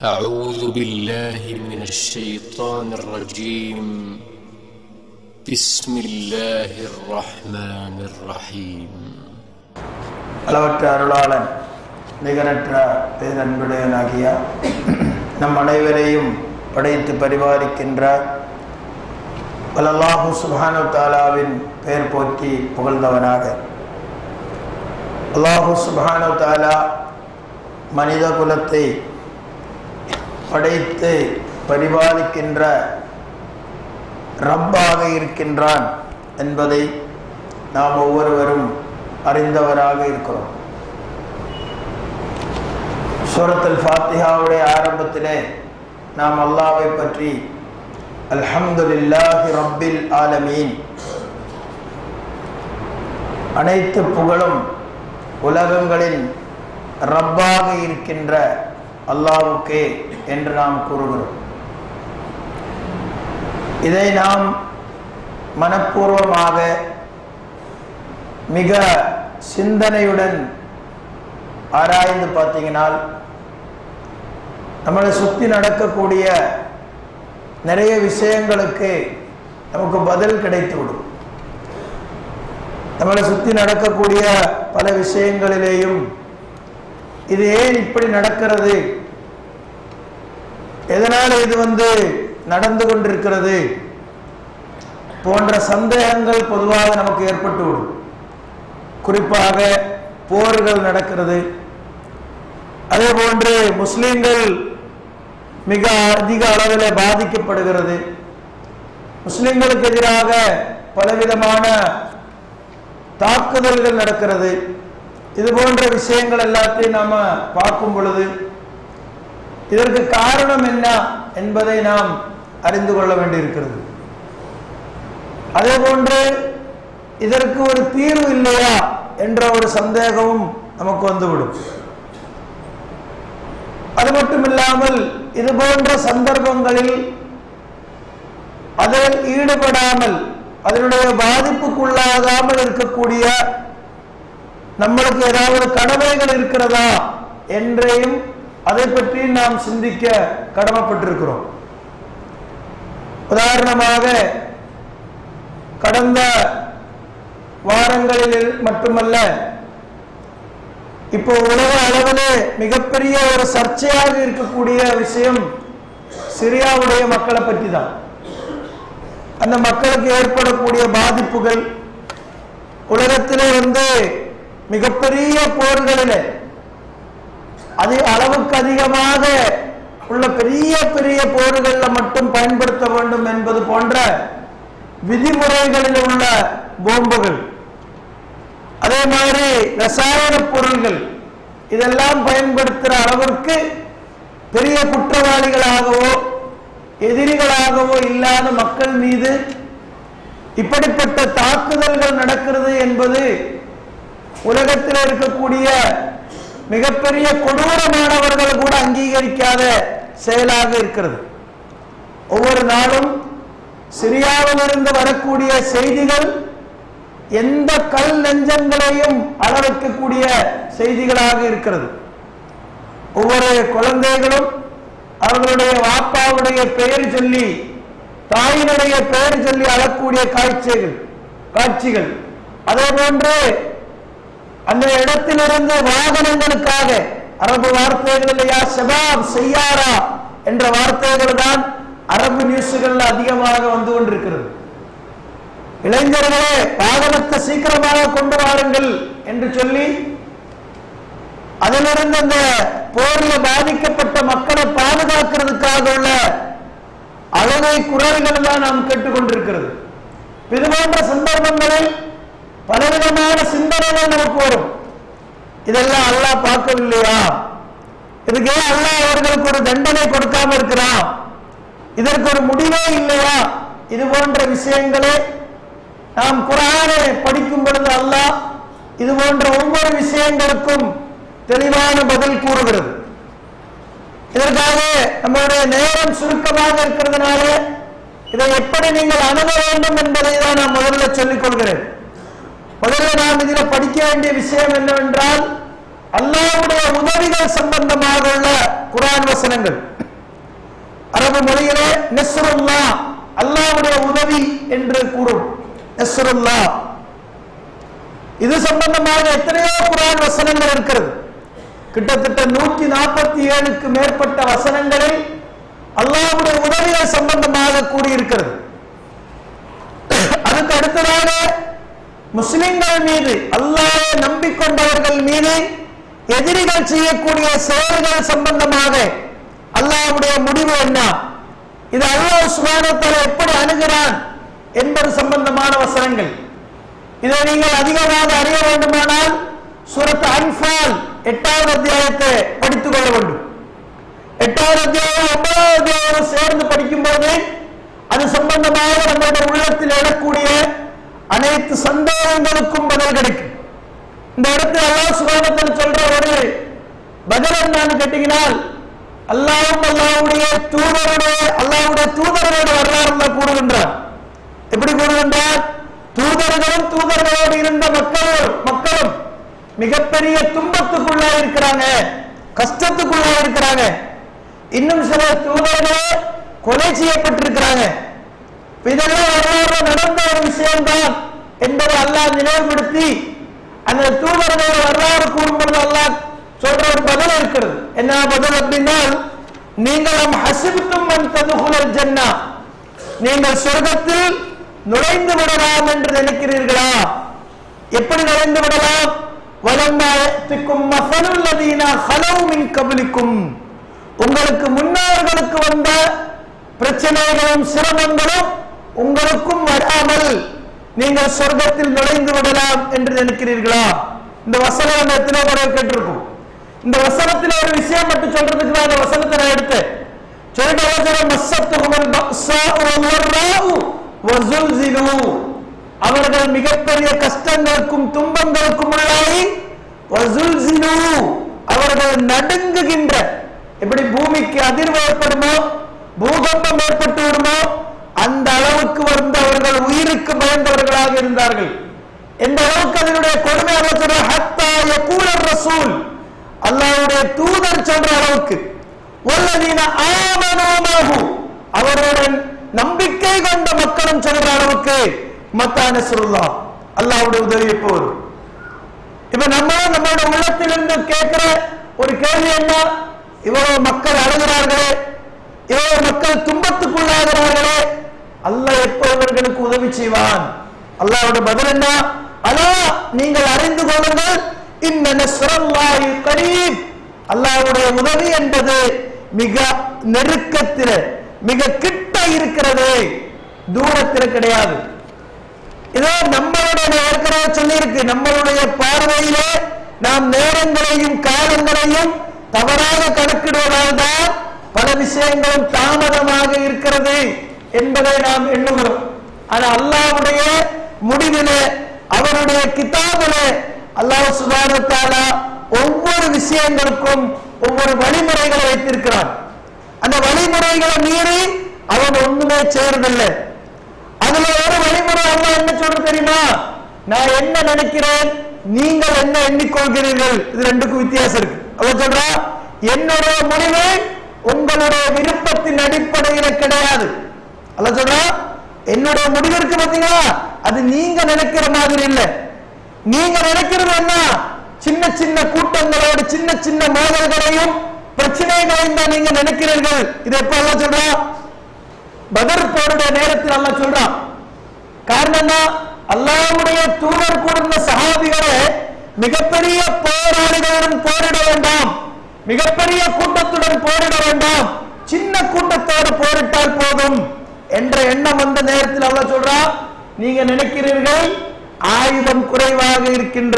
أعوذ بالله من الشيطان الرجيم بسم الله الرحمن الرحيم அளவற்ற அருளாளன் நிகரற்ற பேரன்புடையனாகிய நம் அனைவரையும் படைத்து பரிபாலிக்கின்ற வல்லல்லாஹு சுப்ஹானு தாலாவின் பெயர் போற்றி புகழ்ந்தவனாக அல்லாஹு சுப்ஹானு தாலா மனித குலத்தை படைத்து பரிபாலிக்கின்ற ரப்பாக இருக்கின்றான் என்பதை நாம் ஒவ்வொருவரும் அறிந்தவராக இருக்கிறோம் சூரத்துல் ஃபாத்திஹாவுடைய ஆரம்பத்திலே நாம் அல்லாவை பற்றி அல்ஹம்துலில்லாஹி ரப்பில் ஆலமீன் அனைத்து புகழும் உலகங்களின் ரப்பாக இருக்கின்ற அல்லாவுக்கே என்று நாம் கூறுகிறோம் இதை நாம் மனப்பூர்வமாக மிக சிந்தனையுடன் ஆராய்ந்து பார்த்தீங்கன்னால் நம்மளை சுற்றி நடக்கக்கூடிய நிறைய விஷயங்களுக்கு நமக்கு பதில் கிடைத்துவிடும் நம்மளை சுற்றி நடக்கக்கூடிய பல விஷயங்களிலேயும் இது ஏன் இப்படி நடக்கிறது எதனால் இது வந்து நடந்து கொண்டிருக்கிறது போன்ற சந்தேகங்கள் பொதுவாக நமக்கு ஏற்பட்டுவிடும் குறிப்பாக போர்கள் நடக்கிறது அதே போன்று முஸ்லிம்கள் மிக அதிக அளவில் பாதிக்கப்படுகிறது முஸ்லிம்களுக்கு எதிராக பலவிதமான தாக்குதல்கள் நடக்கிறது இது போன்ற விஷயங்கள் எல்லாத்தையும் நாம பார்க்கும் பொழுது இதற்கு காரணம் என்ன என்பதை நாம் அறிந்து கொள்ள வேண்டியிருக்கிறது அதே போன்று இதற்கு ஒரு தீர்வு இல்லையா என்ற ஒரு சந்தேகமும் நமக்கு வந்துவிடும் அது மட்டுமில்லாமல் இது போன்ற சந்தர்ப்பங்களில் அதில் ஈடுபடாமல் அதனுடைய பாதிப்புக்குள்ளாகாமல் இருக்கக்கூடிய நம்மளுக்கு ஏதாவது கடமைகள் இருக்கிறதா என்றையும் அதை பற்றி நாம் சிந்திக்க கடமைப்பட்டிருக்கிறோம் உதாரணமாக கடந்த வாரங்களில் மட்டுமல்ல இப்போ உலக அளவிலே மிகப்பெரிய ஒரு சர்ச்சையாக இருக்கக்கூடிய விஷயம் சிரியாவுடைய மக்களை பற்றி தான் அந்த மக்களுக்கு ஏற்படக்கூடிய பாதிப்புகள் உலகத்திலே வந்து மிகப்பெரிய போர்களில் அது அளவுக்கு அதிகமாக உள்ள பெரிய பெரிய போர்களில் மட்டும் பயன்படுத்த வேண்டும் என்பது போன்ற விதிமுறைகளில் உள்ள போம்புகள் அதே மாதிரி ரசாயன பொருள்கள் இதெல்லாம் பயன்படுத்துகிற அளவிற்கு பெரிய குற்றவாளிகளாகவோ எதிரிகளாகவோ இல்லாத மக்கள் மீது இப்படிப்பட்ட தாக்குதல்கள் நடக்கிறது என்பது உலகத்தில் இருக்கக்கூடிய மிகப்பெரிய கொடூரமானவர்கள் கூட அங்கீகரிக்காத செயலாக இருக்கிறது ஒவ்வொரு நாளும் சிரியாவிலிருந்து வரக்கூடிய செய்திகள் எந்த கல் நெஞ்சங்களையும் அளவைக்கக்கூடிய செய்திகளாக இருக்கிறது ஒவ்வொரு குழந்தைகளும் அவர்களுடைய வாப்பாவுடைய பெயர் சொல்லி தாயினுடைய பெயர் சொல்லி அழக்கூடிய காட்சிகள் காட்சிகள் அதே போன்று அந்த இடத்திலிருந்து வாகனங்களுக்காக அரபு வார்த்தைகள் இல்லையா ஷபாப் செய்யாரா என்ற வார்த்தைகள் தான் அரபு நியூஸுகள்ல அதிகமாக வந்து கொண்டிருக்கிறது இளைஞர்களே வாகனத்தை சீக்கிரமாக கொண்டு வாருங்கள் என்று சொல்லி அதிலிருந்து அந்த போரில் பாதிக்கப்பட்ட மக்களை பாதுகாக்கிறதுக்காக உள்ள அழகை குரல்கள் தான் நாம் கேட்டுக்கொண்டிருக்கிறது இது போன்ற சந்தர்ப்பங்களில் பலவிதமான சிந்தனைகள் நமக்கு வரும் இதெல்லாம் அல்லாஹ் பார்க்கவில்லையா இதுக்கு ஏன் அல்லாஹ் அவர்களுக்கு ஒரு தண்டனை கொடுக்காம இருக்கிறான் இதற்கு ஒரு முடிவே இல்லையா இது போன்ற விஷயங்களே நாம் குரானை படிக்கும் பொழுது அல்லாஹ் இது போன்ற ஒவ்வொரு விஷயங்களுக்கும் தெளிவான பதில் கூறுகிறது இதற்காக நம்மளுடைய நேரம் சுருக்கமாக இருக்கிறதுனால இதை எப்படி நீங்கள் அணுக வேண்டும் என்பதை தான் நான் முதல்ல சொல்லிக் கொள்கிறேன் முதல்ல நாம் இதில் படிக்க வேண்டிய விஷயம் என்னவென்றால் அல்லாஹ்வுடைய உதவிகள் சம்பந்தமாக உள்ள குரான் வசனங்கள் அரபு மொழியிலே நெஸ்ருல்லா அல்லாஹ்வுடைய உதவி என்று கூறும் நெஸ்ருல்லா இது சம்பந்தமாக எத்தனையோ குரான் வசனங்கள் இருக்கிறது கிட்டத்தட்ட நூற்றி நாற்பத்தி ஏழுக்கு மேற்பட்ட வசனங்களில் அல்லாஹ்வுடைய உதவிகள் சம்பந்தமாக கூறியிருக்கிறது அதுக்கு அடுத்ததாக முஸ்லிம்கள் மீது அல்லாஹ்வை நம்பிக்கொண்டவர்கள் மீது எதிரிகள் செய்யக்கூடிய செயல்கள் சம்பந்தமாக அல்லாஹ்வுடைய முடிவு என்ன இது அல்லாஹ் சுபானத்தால் எப்படி அணுகிறான் என்பது சம்பந்தமான வசனங்கள் இதை நீங்கள் அதிகமாக அறிய வேண்டுமானால் சூரத் அன்பால் எட்டாவது அத்தியாயத்தை படித்துக் கொள்ள வேண்டும் எட்டாவது அத்தியாயம் ஒன்பதாவது அத்தியாயம் சேர்ந்து படிக்கும்போது அது சம்பந்தமாக நம்முடைய உள்ளத்தில் எழக்கூடிய அனைத்து சந்தேகங்களுக்கும் பதில் கிடைக்கும் இந்த இடத்துல அல்லாஹ் சுகானத்தில் சொல்ற ஒரு பதில் என்னன்னு கேட்டீங்கன்னால் அல்லாஹ்வும் அல்லாஹ்வுடைய தூதருடைய அல்லாஹ்வுடைய தூதரோட வரலாறுல கூறுகின்றார் எப்படி கூறுகின்றார் தூதர்களும் தூதர்களோடு இருந்த மக்கள் மக்களும் மிகப்பெரிய துன்பத்துக்குள்ளா இருக்கிறாங்க கஷ்டத்துக்குள்ளா இருக்கிறாங்க இன்னும் சில தூதர்களே கொலை செய்யப்பட்டிருக்கிறாங்க இப்ப இதெல்லாம் வரலாறு நடந்த ஒரு விஷயம்தான் என்பதை அல்லாஹ் நினைவுபடுத்தி அந்த தூதர்களோட வரலாறு கூறும்பொழுது அல்லாஹ் சொல்ற ஒரு பதில் இருக்கிறது என்ன பதில் அப்படின்னா நீங்கள் ஹசிபித்தும் மன் ததுகுலல் ஜன்னா நீங்கள் சொர்க்கத்தில் நுழைந்து விடலாம் என்று நினைக்கிறீர்களா எப்படி நுழைந்து விடலாம் வலம்மாயத்துக்கும் மசலுல்லதீனா ஹலவு மின் கபலிக்கும் உங்களுக்கு முன்னோர்களுக்கு வந்த பிரச்சனைகளும் சிரமங்களும் உங்களுக்கும் வராமல் நீங்கள் சொர்க்கத்தில் நுழைந்து விடலாம் என்று நினைக்கிறீர்களா இந்த வசனம் அந்த எத்தனை முறை கேட்டிருக்கும் இந்த வசனத்தில் ஒரு விஷயம் மட்டும் சொல்றதுக்கு தான் அந்த வசனத்தை நான் எடுத்தேன் சொல்லிட்டு அவர் சொல்ற, "மஸ்ஸத்துஹுமுல் பஅஸாஉ வல்-ضراء வஸுல்ஸிலு." அவர்கள் மிகப்பெரிய கஷ்டங்களுக்கும் துன்பங்களுக்கும் உள்ளாகி வஸுல்ஸிலு. அவர்கள் நடுங்குகின்ற எப்படி பூமிக்கு அதிர்வு ஏற்படுமோ பூகம்பம் ஏற்பட்டு விடுமோ அந்த அளவுக்கு வந்து அவர்கள் உயிருக்கு பயந்தவர்களாக இருந்தார்கள் எந்த அளவுக்கு அதனுடைய கொடுமை அல்ல சொல்ற ஹத்தா யகூலர் ரசூல் அல்லாஹ்வுடைய தூதர் சொல்ற அளவுக்கு வல்லதீன ஆமனூமஹு அவருடன் நம்பிக்கை கொண்ட மக்களும் சொல்ற அளவுக்கு மத்தான சொல்லா அல்லாஹ்வுடைய உதவி எப்போ வரும் இப்ப நம்ம நம்மளோட உள்ளத்திலிருந்து கேட்கிற ஒரு கேள்வி என்ன இவ்வளவு மக்கள் அழுகிறார்களே இவ்வளவு மக்கள் துன்பத்துக்குள்ளாகிறார்களே அல்லாஹ் எப்போ இவர்களுக்கு உதவி செய்வான் அல்லாஹ்வோட பதில் என்ன அலா நீங்கள் அறிந்து கொள்ளுங்கள் இந்த நஸ்ரல்லாஹி கரீப் அல்லாஹ்வுடைய உதவி என்பது மிக நெருக்கத்தில் மிக கிட்ட இருக்கிறது தூரத்தில் கிடையாது இதோ நம்மளுடைய நான் ஏற்கனவே சொல்லியிருக்கு நம்மளுடைய பார்வையிலே நாம் நேரங்களையும் காலங்களையும் தவறாக கணக்கிடுவதால் தான் பல விஷயங்களும் தாமதமாக இருக்கிறது என்பதை நாம் எண்ணுகிறோம் ஆனா அல்லாஹ்வுடைய முடிவிலே அவருடைய கிதாபிலே அல்லாஹ் சுபானத்தாலா ஒவ்வொரு விஷயங்களுக்கும் ஒவ்வொரு வழிமுறைகளை வைத்திருக்கிறான் அந்த வழிமுறைகளை மீறி அவன் ஒண்ணுமே செய்யறதில்லை அதுல ஒரு வழிமுறை அல்லாஹ் என்ன சொல்ற தெரியுமா நான் என்ன நினைக்கிறேன் நீங்கள் என்ன எண்ணிக்கொள்கிறீர்கள் இது ரெண்டுக்கும் வித்தியாசம் இருக்கு அவன் சொல்றா என்னுடைய முடிவு உங்களுடைய விருப்பத்தின் அடிப்படையில் கிடையாது அல்ல சொல்றா என்னுடைய முடிவு இருக்கு பாத்தீங்களா அது நீங்க நினைக்கிற மாதிரி இல்ல நீங்க நினைக்கிறது என்ன சின்ன சின்ன கூட்டங்களோடு சின்ன சின்ன மோதல்களையும் பிரச்சனைகளையும் தான் நீங்க நினைக்கிறீர்கள் இது எப்ப எல்லாம் சொல்றா பதர் போருடைய நேரத்தில் அல்லாஹ் சொல்றான் காரணம் என்ன அல்லாஹ்வுடைய தூதர் கூர்ந்த சஹாபிகளே மிகப்பெரிய போராளிகளுடன் போரிட வேண்டாம் மிகப்பெரிய கூட்டத்துடன் போரிட வேண்டாம் சின்ன கூட்டத்தோடு போரிட்டால் போதும் என்ற எண்ணம் வந்த நேரத்தில் அல்லாஹ் சொல்றான் நீங்க நினைக்கிறீர்கள் ஆயுதம் குறைவாக இருக்கின்ற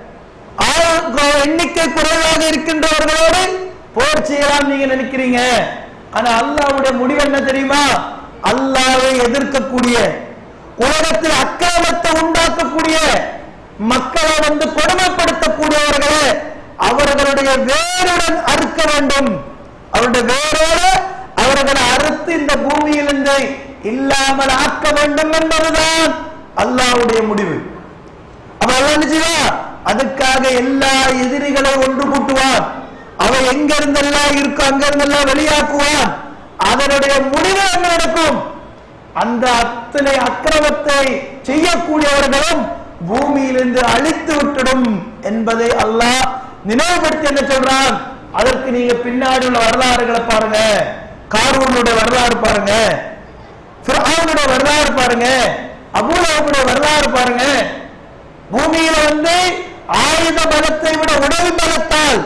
ஆயுத எண்ணிக்கை குறைவாக இருக்கின்றவர்களோடு போர் செய்யலாம் நீங்க நினைக்கிறீங்க ஆனா அல்லாஹ்வுடைய முடிவு என்ன தெரியுமா அல்லாஹ்வை எதிர்க்கக்கூடிய உலகத்தில் அக்கிரமத்தை உண்டாக்கக்கூடிய மக்களை வந்து கொடுமைப்படுத்தக்கூடியவர்களே அவர்களுடைய வேருடன் அறுக்க வேண்டும் அவருடைய வேரோடு அவர்களை அறுத்து இந்த பூமியிலிருந்து இல்லாமல் ஆக்க வேண்டும் என்பதுதான் அல்லாஹ்வுடைய முடிவு அப்ப அல்லாஹ் என்ன செய்வான்? அதுக்காக எல்லா எதிரிகளை ஒன்று கூட்டுவான் அவன் எங்க இருந்தெல்லாம் இருக்கோ அங்க இருந்தெல்லாம் வெளியாக்குவான் அதனுடைய முடிவு என்ன நடக்கும் அந்த அத்தனை அக்கிரமத்தை செய்யக்கூடியவர்களும் பூமியிலிருந்து அழித்து விட்டுடும் என்பதை அல்லாஹ் நினைவுபடுத்தி என்ன சொல்றான் அதற்கு நீங்க பின்னாடி உள்ள வரலாறுகளை பாருங்க காரூனுடைய வரலாறு பாருங்க ஃபிரௌனுடைய வரலாறு பாருங்க அபூலகனுடைய வரலாறு பாருங்க பூமியில வந்து ஆயுத பலத்தை விட உடல் பலத்தால்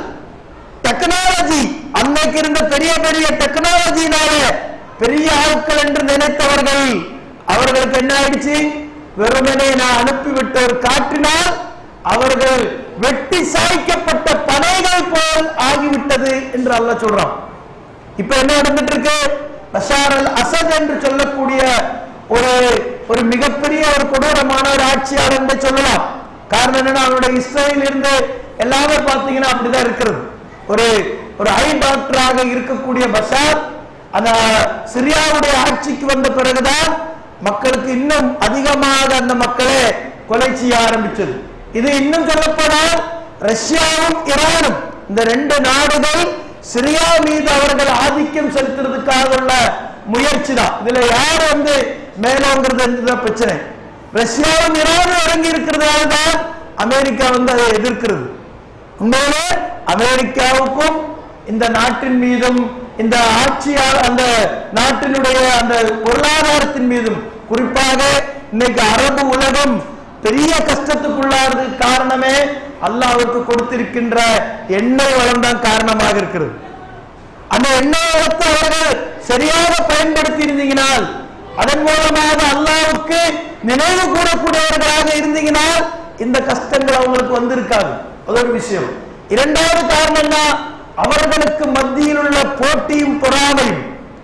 டெக்னாலஜி அன்னைக்கு இருந்த பெரிய பெரிய டெக்னாலஜினால பெரிய ஆட்கள் என்று நினைத்தவர்கள் அவர்களுக்கு என்ன ஆயிடுச்சு வெறுமனே நான் அனுப்பிவிட்ட ஒரு காற்றினால் அவர்கள் வெட்டி சாய்க்கப்பட்ட பனைகள் போல் ஆகிவிட்டது என்று அல்லாஹ் சொல்றான் இப்ப என்ன நடந்துட்டு இருக்கு பஷார் அல் அசத் என்று சொல்லக்கூடிய ஒரு ஒரு மிகப்பெரிய ஒரு கொடூரமான ஒரு ஆட்சியாளர் என்று சொல்லலாம் காரணம் என்னன்னா அவருடைய இஸ்ரேல் இருந்து எல்லாமே பாத்தீங்கன்னா அப்படிதான் இருக்கிறது ஒரு ஒரு ஐ டாக்டராக இருக்கக்கூடிய பஷார் அந்த சிரியாவுடைய ஆட்சிக்கு வந்த பிறகுதான் மக்களுக்கு இன்னும் அதிகமாக அந்த மக்களை கொலை செய்ய ஆரம்பிச்சது இது இன்னும் சொல்லப்போனால் ரஷ்யாவும் ஈரானும் இந்த ரெண்டு நாடுகள் சிரியா மீது அவர்கள் ஆதிக்கம் செலுத்துறதுக்காக உள்ள முயற்சி தான் இதுல யார் வந்து மேலோங்கிறது என்பதுதான் பிரச்சனை ரஷ்யாவும் ஈரானும் இறங்கி இருக்கிறதால தான் அமெரிக்கா வந்து அதை எதிர்க்கிறது உண்மையிலே அமெரிக்காவுக்கும் இந்த நாட்டின் மீதும் இந்த ஆட்சியாளர் அந்த நாட்டினுடைய அந்த பொருளாதாரத்தின் மீதும் குறிப்பாக இன்னைக்கு அரபு உலகம் பெரிய கஷ்டத்துக்குள்ளாறது காரணமே அல்லாஹ்வுக்கு கொடுத்திருக்கின்ற எண்ணெய் வளம் தான் காரணமாக இருக்கிறது அந்த எண்ணெய் வளத்தை அவர்கள் சரியாக பயன்படுத்தி இருந்தீங்கனால் அதன் மூலமாக அல்லாஹ்வுக்கு நினைவு கூறக்கூடியவர்களாக இருந்தீங்கனால் இந்த கஷ்டங்கள் அவங்களுக்கு வந்திருக்காது அது ஒரு விஷயம் இரண்டாவது காரணம் என்ன அவர்களுக்கு மத்தியில் உள்ள போட்டியும் பொறாமையும்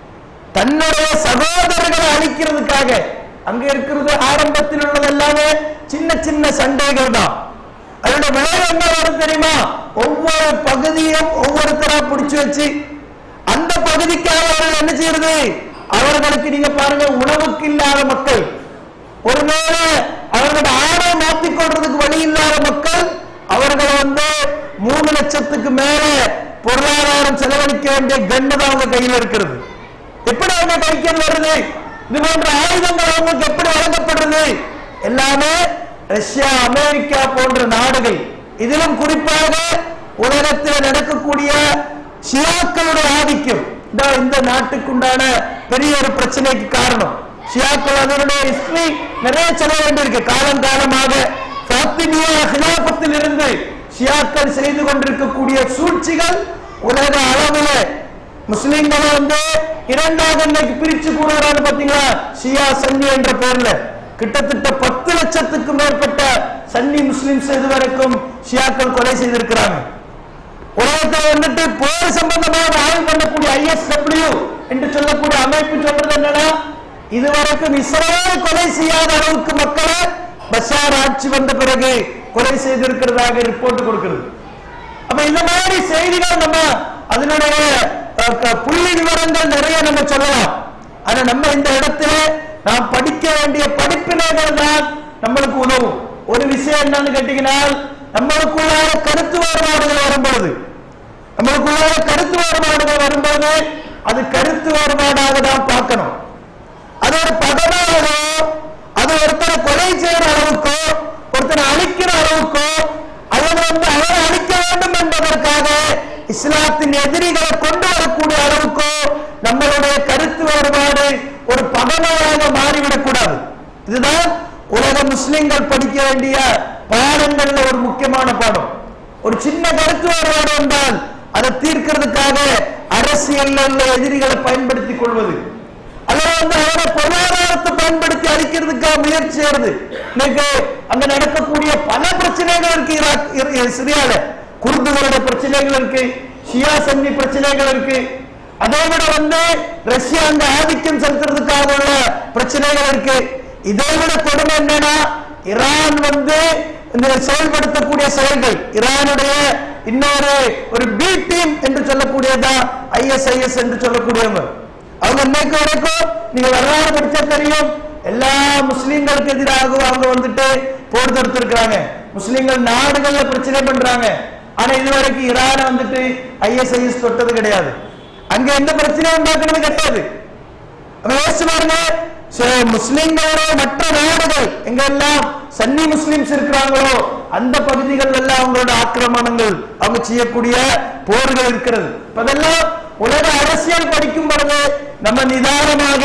தன்னுடைய சகோதரர்களை அழிக்கிறதுக்காக அங்க இருக்கிறது ஆரம்பத்தில் உள்ளது எல்லாமே சின்ன சின்ன சண்டைகள் தான் அதோட விளைவு என்ன வரும் தெரியுமா ஒவ்வொரு பகுதியும் ஒவ்வொருத்தரா பிடிச்சு வச்சு அந்த பகுதிக்காக அவர்கள் என்ன செய்யறது அவர்களுக்கு நீங்க பாருங்க உணவுக்கு இல்லாத மக்கள் ஒருவேளை அவர்களோட ஆடை மாற்றிக் கொள்றதுக்கு வழி இல்லாத மக்கள் அவர்கள் வந்து மூணு லட்சத்துக்கு மேல பொருளாதாரம் செலவழிக்க வேண்டிய கண்டு தான் அவங்க கையில் இருக்கிறது எப்படி அவங்க கைக்கு வருது இது போன்ற ஆயுதங்கள் அவங்களுக்கு எப்படி வழங்கப்படுறது எல்லாமே ரஷ்யா அமெரிக்கா போன்ற நாடுகள் இதிலும் குறிப்பாக உலகத்தில் நடக்கக்கூடிய ஷியாக்களுடைய ஆதிக்கம் இந்த இந்த நாட்டுக்குண்டான பெரிய ஒரு பிரச்சனைக்கு காரணம் ஷியாக்கள் அதனுடைய ஹிஸ்டரி நிறைய சொல்ல வேண்டியிருக்கு காலம் காலமாக பாத்திமியா ஹிலாபத்தில் இருந்து ஷியாக்கள் செய்து கொண்டிருக்கக்கூடிய சூழ்ச்சிகள் உலக அளவுல முஸ்லிம்களை வந்து இரண்டாக இன்னைக்கு பிரிச்சு கூறுகிறாங்க பாத்தீங்களா ஷியா சன்னி என்ற பெயர்ல கிட்டத்தட்ட பத்து லட்சத்துக்கு மேற்பட்ட சன்னி முஸ்லிம்ஸ் இதுவரைக்கும் ஷியாக்கள் கொலை செய்திருக்கிறாங்க உலகத்தில் வந்துட்டு போர் சம்பந்தமாக ஆய்வு பண்ணக்கூடிய ஐஎஸ்டபிள்யூ என்று சொல்லக்கூடிய அமைப்பு சொல்றது என்னன்னா இதுவரைக்கும் இஸ்ரேல் கொலை செய்யாத அளவுக்கு மக்களை பஷார் ஆட்சி வந்த பிறகு கொலை செய்திருக்கிறதாக ரிப்போர்ட் கொடுக்கிறது அப்ப இந்த மாதிரி செய்திகள் நம்ம அதனுடைய அஹ், க- புள்ளி விவரங்கள் நிறைய நம்ம சொல்லலாம் ஆனா நம்ம இந்த இடத்துல நாம் படிக்க வேண்டிய படிப்பினைகள் தான் நம்மளுக்கு உதவும் ஒரு விஷயம் என்னன்னு கேட்டீங்கன்னா நம்மளுக்குள்ளார கருத்து வேறுபாடுகள் வரும்போது நம்மளுக்குள்ளார கருத்து வேறுபாடுகள் வரும்போது அது கருத்து வேறுபாடாக தான் பார்க்கணும் அது ஒரு பகவானோ அது ஒருத்தரை கொலை செய்யற அளவுக்கோ ஒருத்தரை அழிக்கிற அளவுக்கோ அல்லது வந்து அவரை அழிக்க வேண்டும் என்பதற்காக இஸ்லாத்தின் எதிரிகளை கொண்டு வரக்கூடிய அளவுக்கோ நம்மளுடைய கருத்து வேறுபாடு ஒரு பகமையாக மாறிவிடக் கூடாது இதுதான் உலக முஸ்லிம்கள் படிக்க வேண்டிய பாடங்கள்ல ஒரு முக்கியமான பாடம் ஒரு சின்ன கருத்து வேறுபாடு என்றால் அதை தீர்க்கிறதுக்காக அரசியல்ல உள்ள எதிரிகளை பயன்படுத்திக் கொள்வது அல்லது வந்து அவரை பொருளாதாரத்தை பயன்படுத்தி அழிக்கிறதுக்காக முயற்சி செய்யறது இன்னைக்கு அங்க நடக்கக்கூடிய பல பிரச்சனைகள் இருக்கு ஈராக் இரு- சிரியால குர்துகளுடைய பிரச்சனைகள் இருக்கு ஷியா சன்னி பிரச்சனைகள் இருக்கு அதை விட வந்து ரஷ்யா அங்க ஆதிக்கம் செலுத்துறதுக்காக உள்ள பிரச்சனைகள் இருக்கு இதை விட கொடுமை என்னன்னா ஈரான் வந்து இந்த செயல்படுத்தக்கூடிய செயல்கள் ஈரானுடைய இன்னொரு ஒரு பி டீம் என்று சொல்லக்கூடியதா ஐஎஸ்ஐஎஸ் என்று சொல்லக்கூடியவங்க அவங்க இன்னைக்கு வரைக்கும் நீங்க வரலாறு படிச்சா தெரியும் எல்லா முஸ்லிம்களுக்கு எதிராக அவங்க வந்துட்டு போர் தொடுத்திருக்கிறாங்க முஸ்லிம்கள் நாடுகள்ல பிரச்சனை பண்றாங்க ஆனா இதுவரைக்கும் ஈரான வந்துட்டு ஐஎஸ்ஐஎஸ் தொட்டது கிடையாது அங்க எந்த பிரச்சனையும் உண்டாக்குறது கிடையாது அப்ப யோசிச்சு பாருங்க சே- முஸ்லிம்களோட மற்ற நாடுகள் எங்கெல்லாம் சன்னி முஸ்லிம்ஸ் இருக்கிறாங்களோ அந்த பகுதிகள் எல்லாம் அவங்களோட ஆக்கிரமணங்கள் அவங்க செய்யக்கூடிய போர்கள் இருக்கிறது இப்ப அதெல்லாம் உலக அரசியல் படிக்கும் பொழுது நம்ம நிதானமாக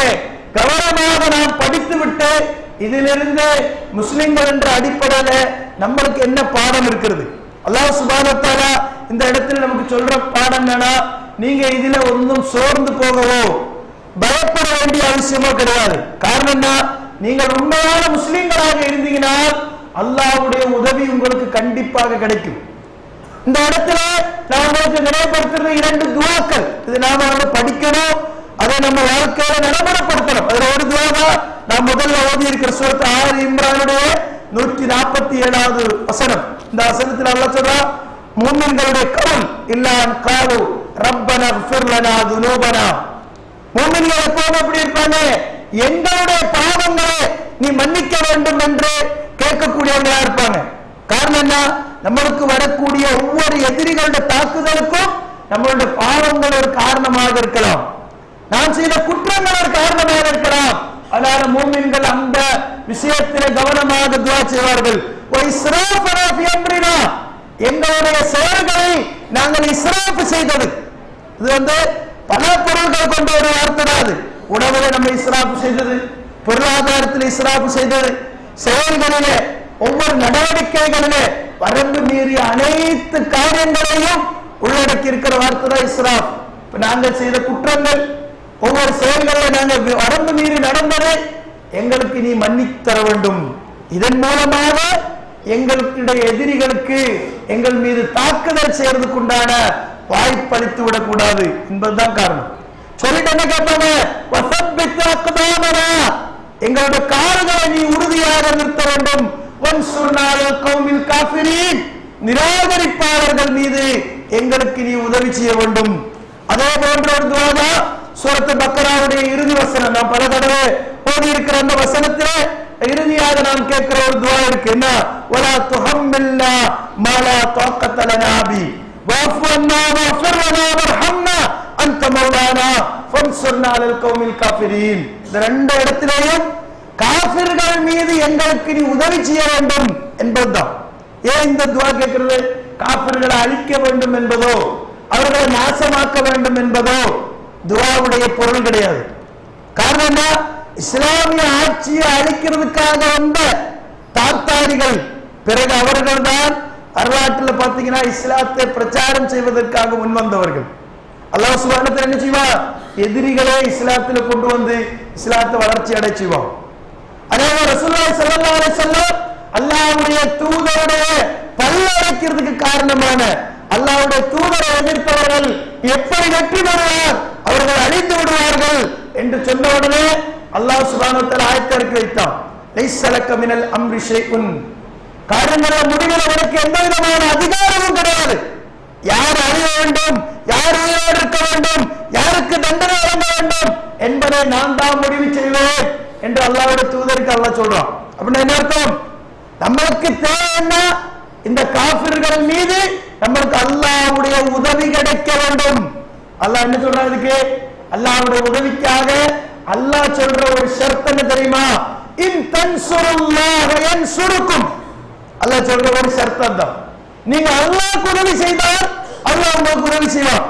கவனமாக நாம் படித்து விட்டு இதிலிருந்து முஸ்லிம்கள் என்ற அடிப்படையில நம்மளுக்கு என்ன பாடம் இருக்கிறது அல்லாஹ் சுபானத்தால இந்த இடத்துல நமக்கு சொல்ற பாடம் என்னன்னா நீங்க இதுல ஒன்றும் சோர்ந்து போகவோ பயப்பட வேண்டிய அவசியமோ கிடையாது காரணம் என்ன நீங்கள் உண்மையான முஸ்லிம்களாக இருந்தீங்கன்னா அல்லாஹ்வுடைய உதவி உங்களுக்கு கண்டிப்பாக கிடைக்கும் இந்த இடத்துல நான் உங்களுக்கு நினைவுபடுத்துறது இரண்டு துவாக்கள் இது நாம வந்து படிக்கணும் அதை நம்ம வாழ்க்கையில நடைமுறைப்படுத்தணும் அதுல ஒரு துவாவா நான் முதல்ல ஓதி இருக்கிற சுரத்து ஆறு இம்ரானுடைய நூற்றி நாற்பத்தி ஏழாவது வசனம் இந்த வசனத்தில் அல்லாஹ் சொல்றா மூமின்களுடைய கவுல் இல்லான் காலு ரப்பன ஃபிர்லனா துனூபனா மூமின்கள் எப்போதும் எப்படி இருப்பாங்க எங்களுடைய பாவங்களை நீ மன்னிக்க வேண்டும் என்று கேட்கக்கூடியவங்களா இருப்பாங்க காரணம் என்ன நம்மளுக்கு வரக்கூடிய ஒவ்வொரு எதிரிகளுடைய தாக்குதலுக்கும் நம்மளுடைய பாவங்கள் ஒரு காரணமாக இருக்கலாம் நாம் செய்த குற்றங்கள் ஒரு காரணமாக இருக்கலாம் அதனால மூமின்கள் அந்த விஷயத்தில் கவனமாக துவா செய்வார்கள் "வ இஸ்ராஃபனா ஃபி அம்ரினா." எங்களுடைய செயல்களை நாங்கள் இஸ்ராஃப் செய்தது இது வந்து பல பொருள்கள் கொண்ட ஒரு வார்த்தை தான் அது உணவுல நம்ம இஸ்ராஃப் செய்தது பொருளாதாரத்தில் இஸ்ராஃப் செய்தது செயல்களிலே ஒவ்வொரு நடவடிக்கைகளிலே வரம்பு மீறிய அனைத்து காரியங்களையும் உள்ளடக்கி இருக்கிற வார்த்தை தான் இஸ்ராஃப் இப்ப நாங்கள் செய்த குற்றங்கள் ஒவ்வொரு செயல்களில் நாங்கள் வி- வரம்பு மீறி நடந்தது எங்களுக்கு நீ மன்னித்து தர வேண்டும் இதன் மூலமாக எங்களுடைய எதிரிகளுக்கு எங்கள் மீது தாக்குதல் செய்யறதுக்குண்டான வாய்ப்பளித்து விடக்கூடாது என்பதுதான் காரணம் சொல்லிட்டு என்ன கேட்பாங்க "வசப்பித்து அக்தாமனா." எங்களுடைய கால்களை நீ உறுதியாக நிறுத்த வேண்டும் ஒன் சொன்னால் கௌமில் காபிரீன் நிராகரிப்பாளர்கள் மீது எங்களுக்கு நீ உதவி செய்ய வேண்டும் அதே போன்ற ஒரு துவாதா சூரத்து பக்கராவுடைய இறுதி வசனம் நாம் பல தடவை ஓதி இருக்கிற அந்த வசனத்திலே இறுதியாக நாம் கேட்கிற ஒரு துவா இருக்கு என்ன வலா துஹம்மில்னா மாலா தாக்கத்த லனா பி வாஃபு அன்னா வஃபிர் லனா வர்ஹம்னா அன்த மௌலானா ஃபன்சுர்னா அலல் கௌமில் காஃபிரீன் இந்த ரெண்டு இடத்திலேயும் காபிர்கள் மீது எங்களுக்கு நீ உதவி செய்ய வேண்டும் என்பதுதான் ஏன் இந்த துவா கேட்கிறது காபிர்களை அழிக்க வேண்டும் என்பதோ அவர்களை நாசமாக்க வேண்டும் என்பதோ துவாவுடைய பொருள் கிடையாது காரணம் என்ன இஸ்லாமிய ஆட்சியை அழிக்கிறதுக்காக வந்த தாத்தாரிகள் பிறகு அவர்கள் தான் வரலாற்றில் பார்த்தீங்கன்னா இஸ்லாத்தை பிரச்சாரம் செய்வதற்காக முன்வந்தவர்கள் அல்லாஹ் சுபானத்தில் என்ன செய்வான் எதிரிகளே இஸ்லாத்தில் கொண்டு வந்து இஸ்லாத்தை வளர்ச்சி அடை செய்வான் அதே மாதிரி ரசூலுல்லாஹி ஸல்லல்லாஹு அலைஹி வஸல்லம் அல்லாஹ்வுடைய தூதருடைய பல்லடைக்கிறதுக்கு காரணமான அல்லாஹ்வுடைய தூதரை எதிர்த்தவர்கள் எப்படி வெற்றி பெறுவார் அவர்கள் அழிந்து விடுவார்கள் என்று சொன்ன உடனே அல்லாஹ் சுப்ஹானஹு வ தஆலா ஆயத்தை இறக்கி வைத்தான் லைஸலக மினல் அம்ரி ஷைஉன் காரியங்கள முடிவில் அவனுக்கு எந்த விதமான அதிகாரமும் கிடையாது யார் அழிய வேண்டும் யார் உயிரோடு இருக்க வேண்டும் யாருக்கு தண்டனை வழங்க வேண்டும் என்பதை நான் தான் முடிவு செய்வேன் என்று அல்லாஹ்வுடைய தூதருக்கு அல்லாஹ் சொல்றான் அப்படின்னா என்ன அர்த்தம் நம்மளுக்கு தேவை என்ன இந்த காபிர்கள் மீது நம்மளுக்கு அல்லாஹ்வுடைய உதவி கிடைக்க வேண்டும் அல்லாஹ் என்ன சொல்றான் இதுக்கு அல்லாஹ்வுடைய உதவிக்காக அல்லாஹ் சொல்ற ஒரு ஷர்த் என்ன தெரியுமா இன் தன்சுருல்லாஹ யன்சுருக்கும் அல்லாஹ் சொல்ற ஒரு ஷர்த்தம் தான் நீங்க அல்லாஹ்க்கு உதவி செய்தால் அல்லாஹ் உங்களுக்கு உதவி செய்வான்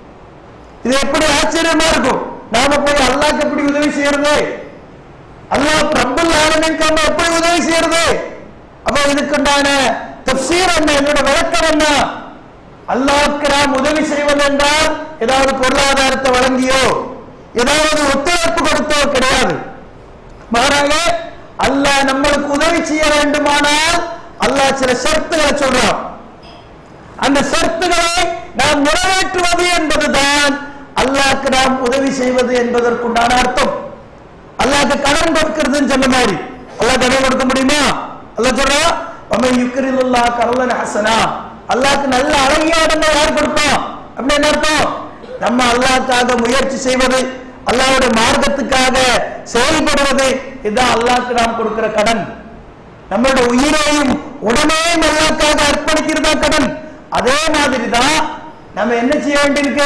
இது எப்படி ஆச்சரியமா இருக்கும் நாம போய் அல்லாஹ்க்கு எப்படி உதவி செய்யறது அல்லாஹ் ரப்பல் ஆலமீனுக்கு நம்ம எப்படி உதவி செய்யறது அப்ப இதுக்குண்டான தப்சீர் என்ன என்னோட விளக்கம் என்ன அல்லாஹ்க்கு நாம் உதவி செய்வது என்றால் ஏதாவது பொருளாதாரத்தை வழங்கியோ ஏதாவது ஒத்துழைப்பு கொடுத்தோ கிடையாது மாறாக அல்லாஹ் நம்மளுக்கு உதவி செய்ய வேண்டுமானால் அல்லாஹ் சில ஷர்த்துகளை சொல்றான் அந்த ஷர்த்துகளை நாம் நிறைவேற்றுவது என்பதுதான் அல்லாஹ்க்கு நாம் உதவி செய்வது என்பதற்குண்டான அர்த்தம் அல்லாஹ்க்கு கடன் கொடுக்கிறதுன்னு சொன்ன மாதிரி அல்லாஹ் கடன் கொடுக்க முடியுமா அல்லாஹ் சொல்றா அமன் யுக்ரிலுல்லாஹ் கரலன் ஹசனா அல்லாஹ்க்கு நல்ல அழகிய இடங்கள் யார் கொடுப்பான் அப்படின்னு என்ன அர்த்தம் நம்ம அல்லாஹ்க்காக முயற்சி செய்வது அல்லாஹ்வுடைய மார்க்கத்துக்காக செயல்படுவது இதுதான் அல்லாஹ்க்கு நாம் கொடுக்கிற கடன் நம்மளுடைய உயிரையும் உடமையும் அல்லாஹ்க்காக அர்ப்பணிக்கிறதா கடன் அதே மாதிரி தான் நம்ம என்ன செய்ய வேண்டியிருக்கு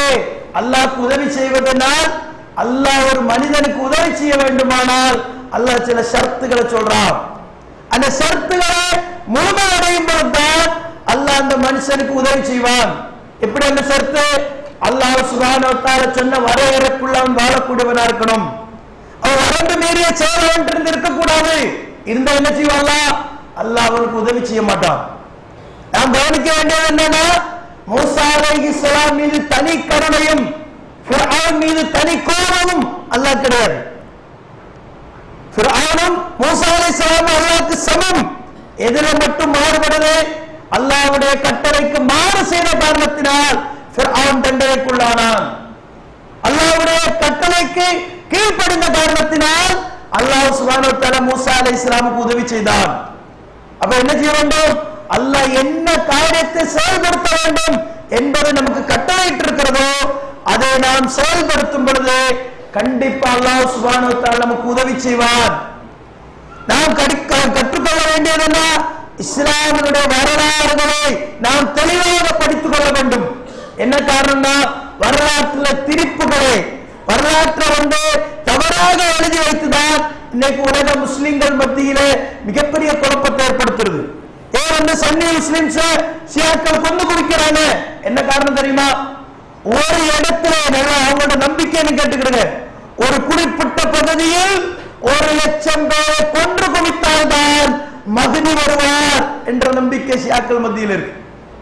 அல்லாஹ்க்கு உதவி செய்வதனால் அல்லாஹ் ஒரு மனிதனுக்கு உதவி செய்ய வேண்டுமானால் அல்லாஹ் சில ஷர்த்துகளை சொல்றான் அந்த ஷர்த்துகளை முழுமையடையும் போதுதான் அல்லாஹ் அந்த மனுஷனுக்கு உதவி செய்வான் எப்படி அந்த ஷர்த்து அல்லாஹ் சுபானோ சொன்ன வரையறைக்குள்ள அவன் வாழக்கூடியவனா இருக்கணும் அவன் வரம்பு மீறிய செயல் இருக்கக்கூடாது இருந்தா என்ன செய்வாங்களா அல்லாஹ் அவனுக்கு உதவி செய்ய மாட்டான் நாம் கவனிக்க வேண்டியது என்னன்னா மூசா அலைஹிஸ்ஸலாம் மீது தனி கருணையும் ஃபிர்அவுன் மீது தனி கோபமும் அல்லாஹ் கிடையாது ஃபிர்அவுனும் மூசா அலைஹிஸ்ஸலாம் அல்லாஹ்க்கு சமம் எதிர மட்டும் மாறுபடுது அல்லாஹ்வுடைய கட்டளைக்கு மாறு செய்த காரணத்தினால் ஃபிர்அவுன் தண்டனைக்குள்ளானான் அல்லாஹ்வுடைய கட்டளைக்கு கீழ்ப்படிந்த காரணத்தினால் அல்லாஹ் சுப்ஹானஹு வ தஆலா மூசா அலைஹிஸ்ஸலாமுக்கு உதவி செய்தான் அப்ப என்ன செய்ய வேண்டும் அல்லாஹ் என்ன காரியத்தை செயல்படுத்த வேண்டும் என்பது நமக்கு கட்டளையிட்டு இருக்கிறதோ அதை நாம் செயல்படுத்தும் பொழுது கண்டிப்பா அல்லாஹ் சுப்ஹானஹு வ தஆலா நமக்கு உதவி செய்வார் நாம் கடிக்க- கற்றுக்கொள்ள வேண்டியது என்ன இஸ்லாமினுடைய வரலாறுகளை நாம் தெளிவாக படித்துக் கொள்ள வேண்டும் என்ன காரணம்னா வரலாற்றுல திரிப்புகளை வரலாற்றை வந்து தவறாக எழுதி வைத்துதான் இன்னைக்கு உலக முஸ்லிம்கள் மத்தியிலே மிகப்பெரிய குழப்பத்தை ஏற்படுத்துறது ஏன் வந்து சன்னி முஸ்லிம்ஸ் ஷியாக்கள் கொண்டு குடிக்கிறாங்க என்ன காரணம் தெரியுமா ஒரு இடத்துல நல்லா அவங்களோட நம்பிக்கைன்னு கேட்டுக்கிடுங்க ஒரு குறிப்பிட்ட பகுதியில் ஒரு லட்சம் பேரை கொன்று குவித்தால்தான் மதுனி வருவார் என்ற நம்பிக்கை ஷியாக்கள் மத்தியில் இருக்கு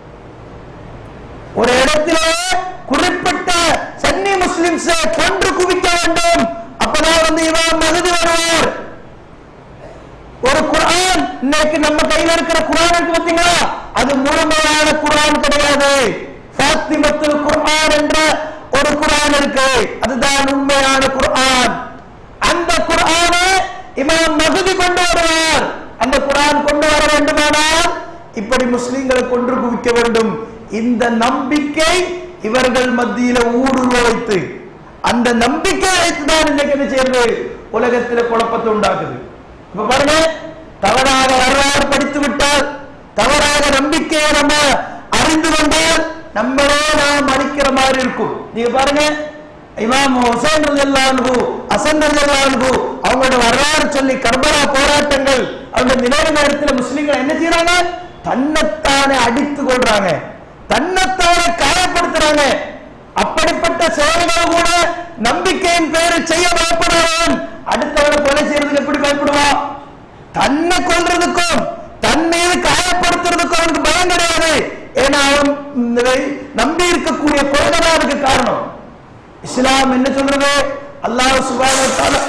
ஒரு இடத்துல குறிப்பிட்ட சன்னி முஸ்லிம்ஸ் கொன்று குவிக்க வேண்டும் அப்பதான் வந்து இவன் மகுதி வருவார் ஒரு குர்ஆன் இன்னைக்கு நம்ம கையில இருக்கிற குர்ஆன் இருக்கு பாத்தீங்களா அது முழுமையான குர்ஆன் கிடையாது ஃபாத்திமத்துல் குர்ஆன் என்ற ஒரு குர்ஆன் இருக்கு அதுதான் உண்மையான குர்ஆன் அந்த குர்ஆனை இமாம் மகுதி கொண்டு வருவார் அந்த குர்ஆன் கொண்டு வர வேண்டுமானால் இப்படி முஸ்லிம்களை கொன்று குவிக்க வேண்டும் இந்த நம்பிக்கை இவர்கள் மத்தியில ஊடுருவ வைத்து அந்த நம்பிக்கை வைத்துதான் இன்னைக்கு என்ன செய்யறது உலகத்துல குழப்பத்தை உண்டாக்குது இப்ப பாருங்க தவறாக வரலாறு படித்து விட்டால் தவறாக நம்பிக்கையை நம்ம அறிந்து கொண்டால் நம்மளே நாம் அழிக்கிற மாதிரி இருக்கும் நீங்க பாருங்க இமாம் ஹுசைன் ரலியல்லாஹு அசன் ரலியல்லாஹு அவங்களோட வரலாறு சொல்லி கர்பலா போராட்டங்கள் அவங்க நினைவு நேரத்தில் முஸ்லிம்கள் என்ன செய்யறாங்க தன்னைத்தானே அடித்து கொள்றாங்க தன்னைத்தானே காயப்படுத்துறாங்க அப்படிப்பட்ட செயல்கள் கூட நம்பிக்கையின் பேரில் செய்ய பயப்படுவான் அடுத்தவனை கொலை செய்யறதுக்கு எப்படி பயப்படுவான் தன்னை கொல்றதுக்கும் தன் மீது காயப்படுத்துறதுக்கும் அவனுக்கு பயம் கிடையாது ஏன்னா அவன் இந்த நம்பி இருக்கக்கூடிய கொள்கைதான் காரணம் இஸ்லாம் என்ன சொல்றது அல்லாஹ் சுபான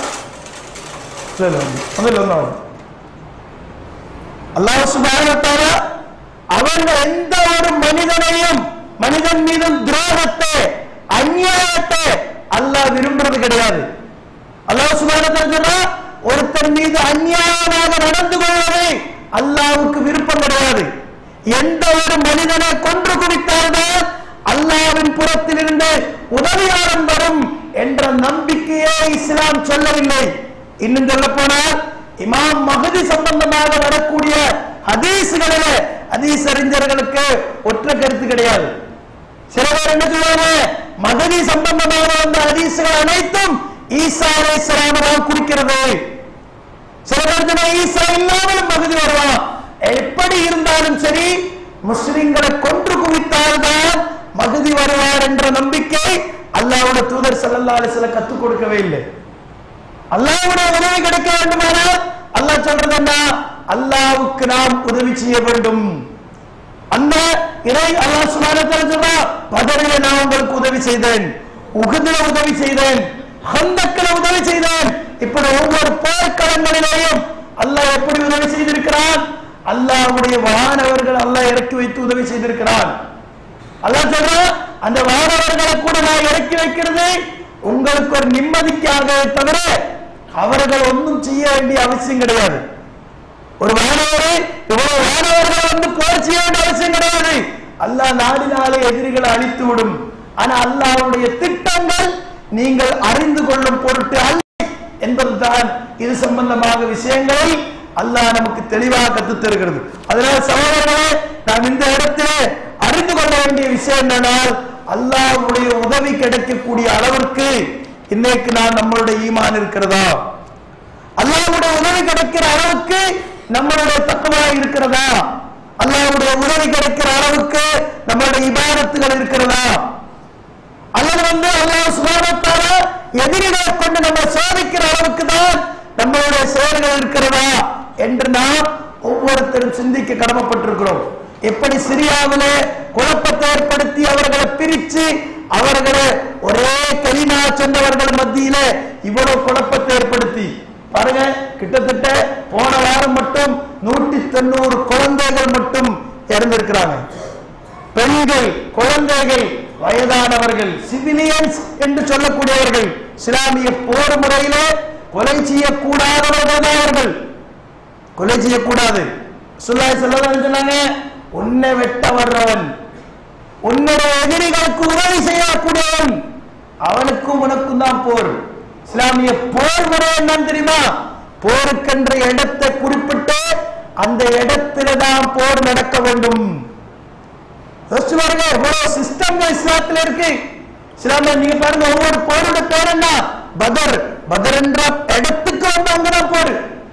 அல்லாஹ் சுபான அவன் எந்த ஒரு மனிதனையும் மனிதன் மீது துரோகத்தை அநியாயத்தை அல்லாஹ் விரும்புறது கிடையாது அல்லாஹ் சுபான ஒருத்தர் மீது அநியாயமாக நடந்து கொள்வது அல்லாஹ்வுக்கு விருப்பம் கிடையாது எந்த ஒரு மனிதனை கொன்று குவித்தால்தான் அல்லாஹ்வின் புறத்திலிருந்து உதவியாளன் வரும் என்ற நம்பிக்கையே இஸ்லாம் சொல்லவில்லை இன்னும் சொல்ல போனால் இமாம் மகதி சம்பந்தமாக வரக்கூடிய ஹதீஸ்களிலே ஹதீஸ் அறிஞர்களுக்கு ஒற்றை கருத்து கிடையாது சில பேர் என்ன சொல்லுவாங்க மகதி சம்பந்தமாக வந்த ஹதீஸ்கள் அனைத்தும் ஈசா அலைஹிஸ்ஸலாம் தான் குறிக்கிறது சில பேர் சொன்னா, ஈசா இல்லாமலும் மகதி வருவான் எப்படி இருந்தாலும் சரி முஸ்லிம்களை கொன்று குவித்தால்தான் மகதி வருவார் என்ற நம்பிக்கை அல்லாஹ்வுடைய தூதர் ஸல்லல்லாஹு அலைஹி வஸல்லம் கத்துக் கொடுக்கவே இல்லை அல்லாஹ்வுடைய உதவி கிடைக்க வேண்டுமானால் அல்லாஹ் சொல்றது என்ன அல்லாஹ்வுக்கு நாம் உதவி செய்ய வேண்டும் அந்த இறை அல்லாஹ் சுப்ஹானஹு வ தஆலா சொல்றா பதரில நான் உங்களுக்கு உதவி செய்தேன் உஹதுல உதவி செய்தேன் ஹந்தக்ல உதவி செய்தேன் இப்படி ஒவ்வொரு போர்க்களங்களிலேயும் அல்லாஹ் எப்படி உதவி செய்திருக்கிறான் அல்லாஹ்வுடைய வானவர்கள் அல்லாஹ் இறக்கி வைத்து உதவி செய்திருக்கிறான் அல்லாஹ் சொல்றான் அந்த வானவர்களை கூட நான் இறக்கி வைக்கிறது உங்களுக்கு ஒரு நிம்மதிக்காக தவிர அவர்கள் ஒன்றும் செய்ய வேண்டிய அவசியம் கிடையாது ஒரு வானவரை இவ்வளவு வானவர்களை வந்து போர் செய்ய வேண்டிய அவசியம் கிடையாது அல்லாஹ் நாடினாலே எதிரிகளை அழித்து விடும் ஆனா அல்லாஹ்வுடைய திட்டங்கள் நீங்கள் அறிந்து கொள்ளும் பொருட்டு அல்ல என்பதுதான் இது சம்பந்தமாக விஷயங்களை அல்லாஹ் நமக்கு தெளிவாக கற்றுத் தருகிறது அதனால் சகோதரர்களே நாம் இந்த இடத்திலே அறிந்து கொள்ள வேண்டிய விஷயம் என்னன்னா அல்லாஹ்வுடைய உதவி கிடைக்கக்கூடிய அளவிற்கு இன்னைக்கு நான் நம்மளுடைய ஈமான் இருக்கிறதா அல்லாஹ்வுடைய உதவி கிடைக்கிற அளவுக்கு நம்மளுடைய தக்குவா இருக்கிறதா அல்லாஹ்வுடைய உதவி கிடைக்கிற அளவுக்கு நம்மளுடைய இபாதத்துகள் இருக்கிறதா அல்லது வந்து அல்லாஹ் சுபானத்தால எதிரிகளை கொண்டு நம்ம சோதிக்கிற அளவுக்கு தான் நம்மளுடைய செயல்கள் இருக்கிறதா என்று நாம் ஒவ்வொருத்தரும் சிந்திக்க கடமைப்பட்டிருக்கிறோம் எப்படி சிரியாவிலே குழப்பத்தை ஏற்படுத்தி அவர்களை பிரிச்சு அவர்களை ஒரே கலிமா சொன்னவர்கள் மத்தியிலே இவ்வளவு குழப்பத்தை ஏற்படுத்தி பாருங்க கிட்டத்தட்ட போன வாரம் மட்டும் நூற்றி தொண்ணூறு குழந்தைகள் மட்டும் இறந்திருக்கிறாங்க பெண்கள் குழந்தைகள் வயதானவர்கள் சிவிலியன்ஸ் என்று சொல்லக்கூடியவர்கள் இஸ்லாமிய போர் முறையிலே கொலை செய்யக்கூடாதவர்கள் தான் அவர்கள் கொலை செய்யக்கூடாது சுல்லாய் சொல்லலாம் சொன்னாங்க உன்னை வெட்ட வர்றவன் உன்னுடைய எதிரிகளுக்கு உதவி செய்யக்கூடியவன் அவனுக்கும் உனக்கும் தான் போர் இஸ்லாமிய போர் முறை என்னன்னு தெரியுமா போருக்கென்ற இடத்தை குறிப்பிட்டு அந்த இடத்தில தான் போர் நடக்க வேண்டும் யோசிச்சு பாருங்க எவ்வளவு சிஸ்டம் இஸ்லாத்துல இருக்கு இஸ்லாம்ல நீங்க பாருங்க ஒவ்வொரு போரோட பேர் என்ன பதர் பதர் என்ற இடத்துக்கு வந்து அங்கதான் போரு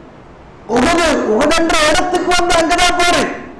உகது உகதென்ற இடத்துக்கு வந்து அங்கதான் போரு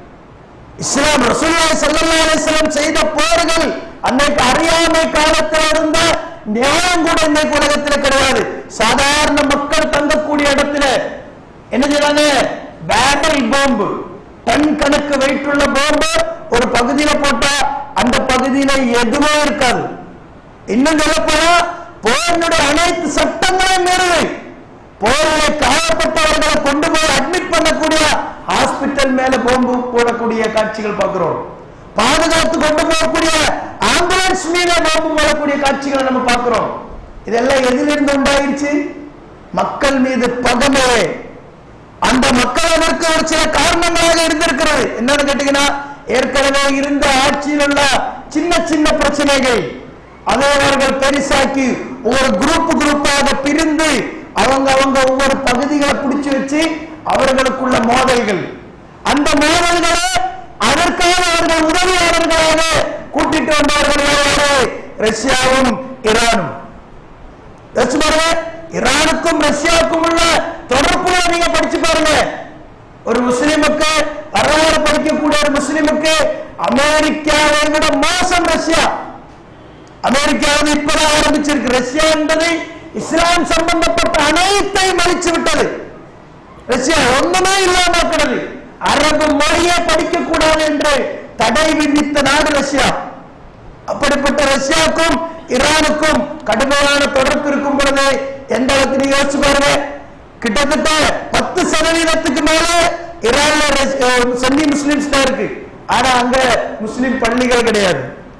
இஸ்லாம் ரசூலுல்லாஹி ஸல்லல்லாஹு அலைஹி வஸல்லம் செய்த போர்கள் அன்னைக்கு அறியாமை காலத்தில் இருந்த ஞானம் கூட இன்னைக்கு உலகத்தில் கிடையாது சாதாரண மக்கள் தங்கக்கூடிய இடத்துல என்ன செய்றாங்க பேட்டரி பாம்பு டன் கணக்கு வெயிட் உள்ள பாம்பு ஒரு பகுதியில போட்டா அந்த பகுதியில எதுவுமே இருக்காது இன்னும் சொல்ல போனா போரினுடைய அனைத்து சட்டங்களையும் மீறுது போரில் காயப்பட்டவர்களை கொண்டு போய் அட்மிட் பண்ணக்கூடிய ஹாஸ்பிட்டல் மேல பாம்பு போடக்கூடிய காட்சிகள் பார்க்கிறோம் பாதுகாத்து கொண்டு போகக்கூடிய ஆம்புலன்ஸ் மீத பாம்பு போடக்கூடிய காட்சிகளை நம்ம பார்க்கிறோம் இதெல்லாம் எதிலிருந்து உண்டாயிருச்சு மக்கள் மீது பகமே அந்த மக்கள் அதற்கு ஒரு சில காரணங்களாக இருந்திருக்கிறது என்னன்னு கேட்டீங்கன்னா ஏற்கனவே இருந்த ஆட்சியில் உள்ள சின்ன சின்ன பிரச்சனைகள் அதை அவர்கள் பெருசாக்கி ஒவ்வொரு குரூப் குரூப்பாக பிரிந்து அவங்க அவங்க ஒவ்வொரு பகுதிகளை பிடிச்சு வச்சு அவர்களுக்குள்ள மோதல்கள் அந்த மோதல்களை அதற்காக அவர்கள் உதவியாளர்களாக கூட்டிட்டு வந்தவர்கள் யாரு? ரஷ்யாவும் ஈரானும் யோசிச்சு பாருங்க ஈரானுக்கும் ரஷ்யாவுக்கும் உள்ள தொடர்புகளை நீங்க படிச்சு பாருங்க ஒரு முஸ்லிமுக்கு வரலாறு படிக்கக்கூடிய ஒரு முஸ்லிமுக்கு அமெரிக்காவை விட மோசம் ரஷ்யா அமெரிக்காவது இப்பதான் ஆரம்பிச்சிருக்கு ரஷ்யா என்பது இஸ்லாம் சம்பந்தப்பட்ட அனைத்தையும் அழிச்சு விட்டது ரஷ்யா ஒண்ணுமே இல்லாமக்கிறது அரபு மொழியை படிக்க கூடாது என்று தடை விதித்த நாடு ரஷ்யா அப்படிப்பட்ட ரஷ்யாவுக்கும் ஈரானுக்கும் கடுமையான தொடர்பு இருக்கும் பொழுது எந்த அளவுக்கு நீங்க யோசிச்சு பாருங்க கிட்டத்தட்ட பத்து சதவீதத்துக்கு மேல ஈரான்ல ரஷ்- அஹ் சன்னி முஸ்லிம்ஸ் தான் இருக்கு ஆனா அங்க முஸ்லிம் பள்ளிகள் கிடையாது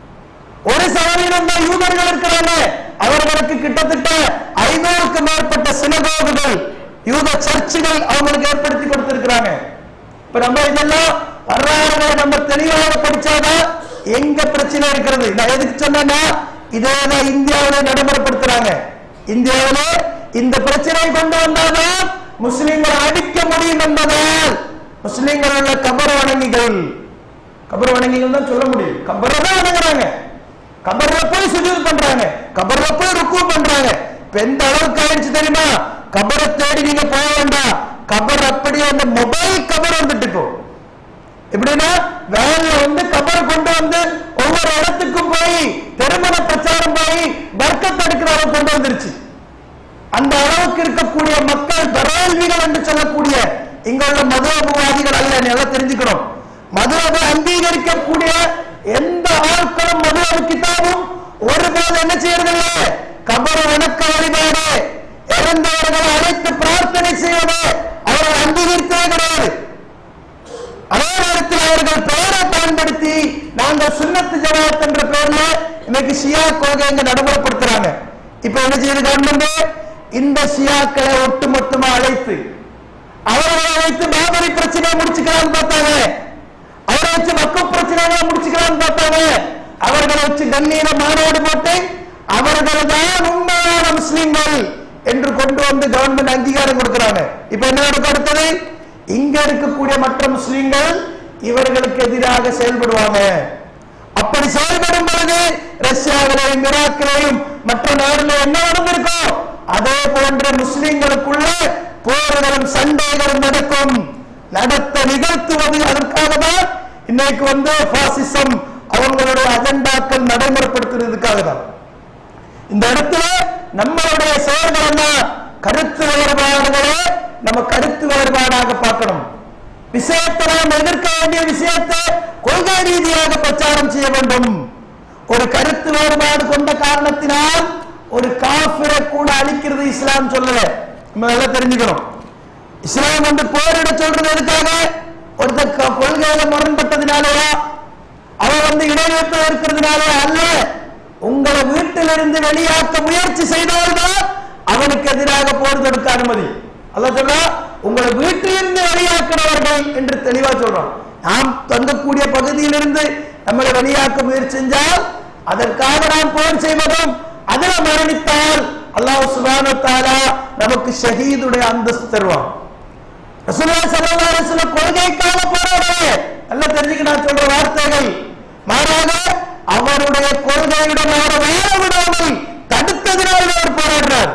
ஒரு சதவீதம் தான் யூதர்கள் இருக்கிறாங்க அவர்களுக்கு கிட்டத்தட்ட ஐநூறுக்கு மேற்பட்ட சினகோகுகள் யூத சர்ச்சுகள் அவங்களுக்கு ஏற்படுத்தி கொடுத்திருக்கிறாங்க இப்ப நம்ம இதெல்லாம் வரலாறுகளை நம்ம தெளிவாக படிச்சாதான் எங்க பிரச்சனை இருக்கிறது நான் எதுக்கு சொன்னேன்னா இதேதான் இந்தியாவில நடைமுறைப்படுத்துறாங்க இந்தியாவில இந்த பிரச்சனையை கொண்டு வந்தாதான் முஸ்லிம்களை அடிக்க முடியும் என்பதால் முஸ்லிம்கள் உள்ள கபர் வணங்கிகள் கபர் வணங்கிகள் தான் சொல்ல முடியும் கபரை தான் வணங்குறாங்க கபர்ல போய் சுஜூத் பண்றாங்க கபர்ல போய் ருக்கு பண்றாங்க இப்ப எந்த அளவுக்கு ஆயிடுச்சு தெரியுமா கபரை தேடி நீங்க போக வேண்டாம் கபர் அப்படியே அந்த மொபைல் கபர் வந்துட்டு இப்போ எப்படின்னா வேன்ல வந்து கபர் கொண்டு வந்து ஒவ்வொரு இடத்துக்கும் போய் திருமண பிரச்சாரம் போய் வர்க்கத்தை எடுக்கிற அளவுக்கு கொண்டு வந்துருச்சு அந்த அளவுக்கு இருக்கக்கூடிய மக்கள் பரவாயில்விகள் என்று சொல்லக்கூடிய இங்க உள்ள மதுரபுவாதிகள் அல்ல நல்லா தெரிஞ்சுக்கணும் மதுரபு அங்கீகரிக்கக்கூடிய எந்த ஆட்களும் மதுரபு கிதாபும் ஒருபோது என்ன செய்யறதில்ல கபர வணக்க வழிபாடு இறந்தவர்களை அழைத்து பிரார்த்தனை செய்வது அவர்கள் அங்கீகரிக்கவே கிடையாது அதே நேரத்தில் அவர்கள் பெயரை பயன்படுத்தி நாங்கள் சுன்னத்து ஜமாத் என்ற பெயர்ல இன்னைக்கு ஷியா கொள்கை இங்க நடைமுறைப்படுத்துறாங்க இப்ப என்ன செய்யுது கவர்மெண்ட் இந்த ஷியாக்களை ஒட்டுமொத்தமா அழைத்து அவர்களை அழைத்து பாபரி பிரச்சனையை முடிச்சுக்கலாம்னு பார்த்தாங்க அவரை வச்சு மக்கள் பிரச்சனைகளை முடிச்சுக்கலாம்னு பார்த்தாங்க அவர்களை வச்சு கண்ணியில மாநாடு போட்டு அவர்கள் தான் உண்மையான முஸ்லிம்கள் என்று கொண்டு வந்து கவர்மெண்ட் அங்கீகாரம் கொடுக்கிறாங்க இப்ப என்ன நடக்கும் அடுத்தது இங்க இருக்கக்கூடிய மற்ற முஸ்லிம்கள் இவர்களுக்கு எதிராக செயல்படுவாங்க அப்படி செயல்படும் பொழுது ரஷ்யாவிலையும் ஈராக்கிலையும் மற்ற நாடுல என்ன நடந்திருக்கோ அதே போன்ற முஸ்லிம்களுக்குள்ள போர்களும் சண்டைகளும் நடக்கும் நடத்த நிகழ்த்துவது அதற்காக தான் இன்னைக்கு வந்து பாசிசம் அவங்களுடைய அஜெண்டாக்கள் நடைமுறைப்படுத்துறதுக்காக தான் இந்த இடத்துல நம்மளுடைய செயல்கள் எல்லாம் கருத்து வேறுபாடுகளே நம்ம கருத்து வேறுபாடாக பார்க்கணும் விஷயத்தை நாம் எதிர்க்க வேண்டிய விஷயத்தை கொள்கை ரீதியாக பிரச்சாரம் செய்ய வேண்டும் ஒரு கருத்து வேறுபாடு கொண்ட காரணத்தினால் ஒரு காஃபிரை கூட அழிக்கிறது இஸ்லாம் சொல்லல நம்ம நல்லா தெரிஞ்சுக்கணும் இஸ்லாம் வந்து போரிட சொல்றது எதுக்காக ஒருத்தர் க- கொள்கையில முரண்பட்டதினாலயா அவன் வந்து இடைநிறுத்தம் இருக்கிறதுனால அல்ல உங்களை வீட்டிலிருந்து வெளியாக்க முயற்சி செய்தவர்தான் அவனுக்கு எதிராக போர் தொடுக்க அனுமதி அல்ல சொல்றா உங்களை வீட்டிலிருந்து வெளியாக்குறவர்கள் என்று தெளிவா சொல்றோம் நாம் தங்கக்கூடிய பகுதியிலிருந்து நம்மளை வெளியாக்க முயற்சி செஞ்சால் அதற்காக நாம் போர் செய்வதும் அதில் மரணித்தால் அல்லாஹ் சுபானு தாலா நமக்கு ஷஹீதுடைய அந்தஸ்து தருவான் ரசூலுல்லாஹி ஸல்லல்லாஹு அலைஹி வஸல்லம் கொள்கைக்காக போராடவே நல்லா தெரிஞ்சுக்க நான் சொல்ற வார்த்தைகள் மாறாக அவருடைய கொள்கையுடன் அவரை வாழ விடாமல் தடுத்ததினால் அவர் போராடுறார்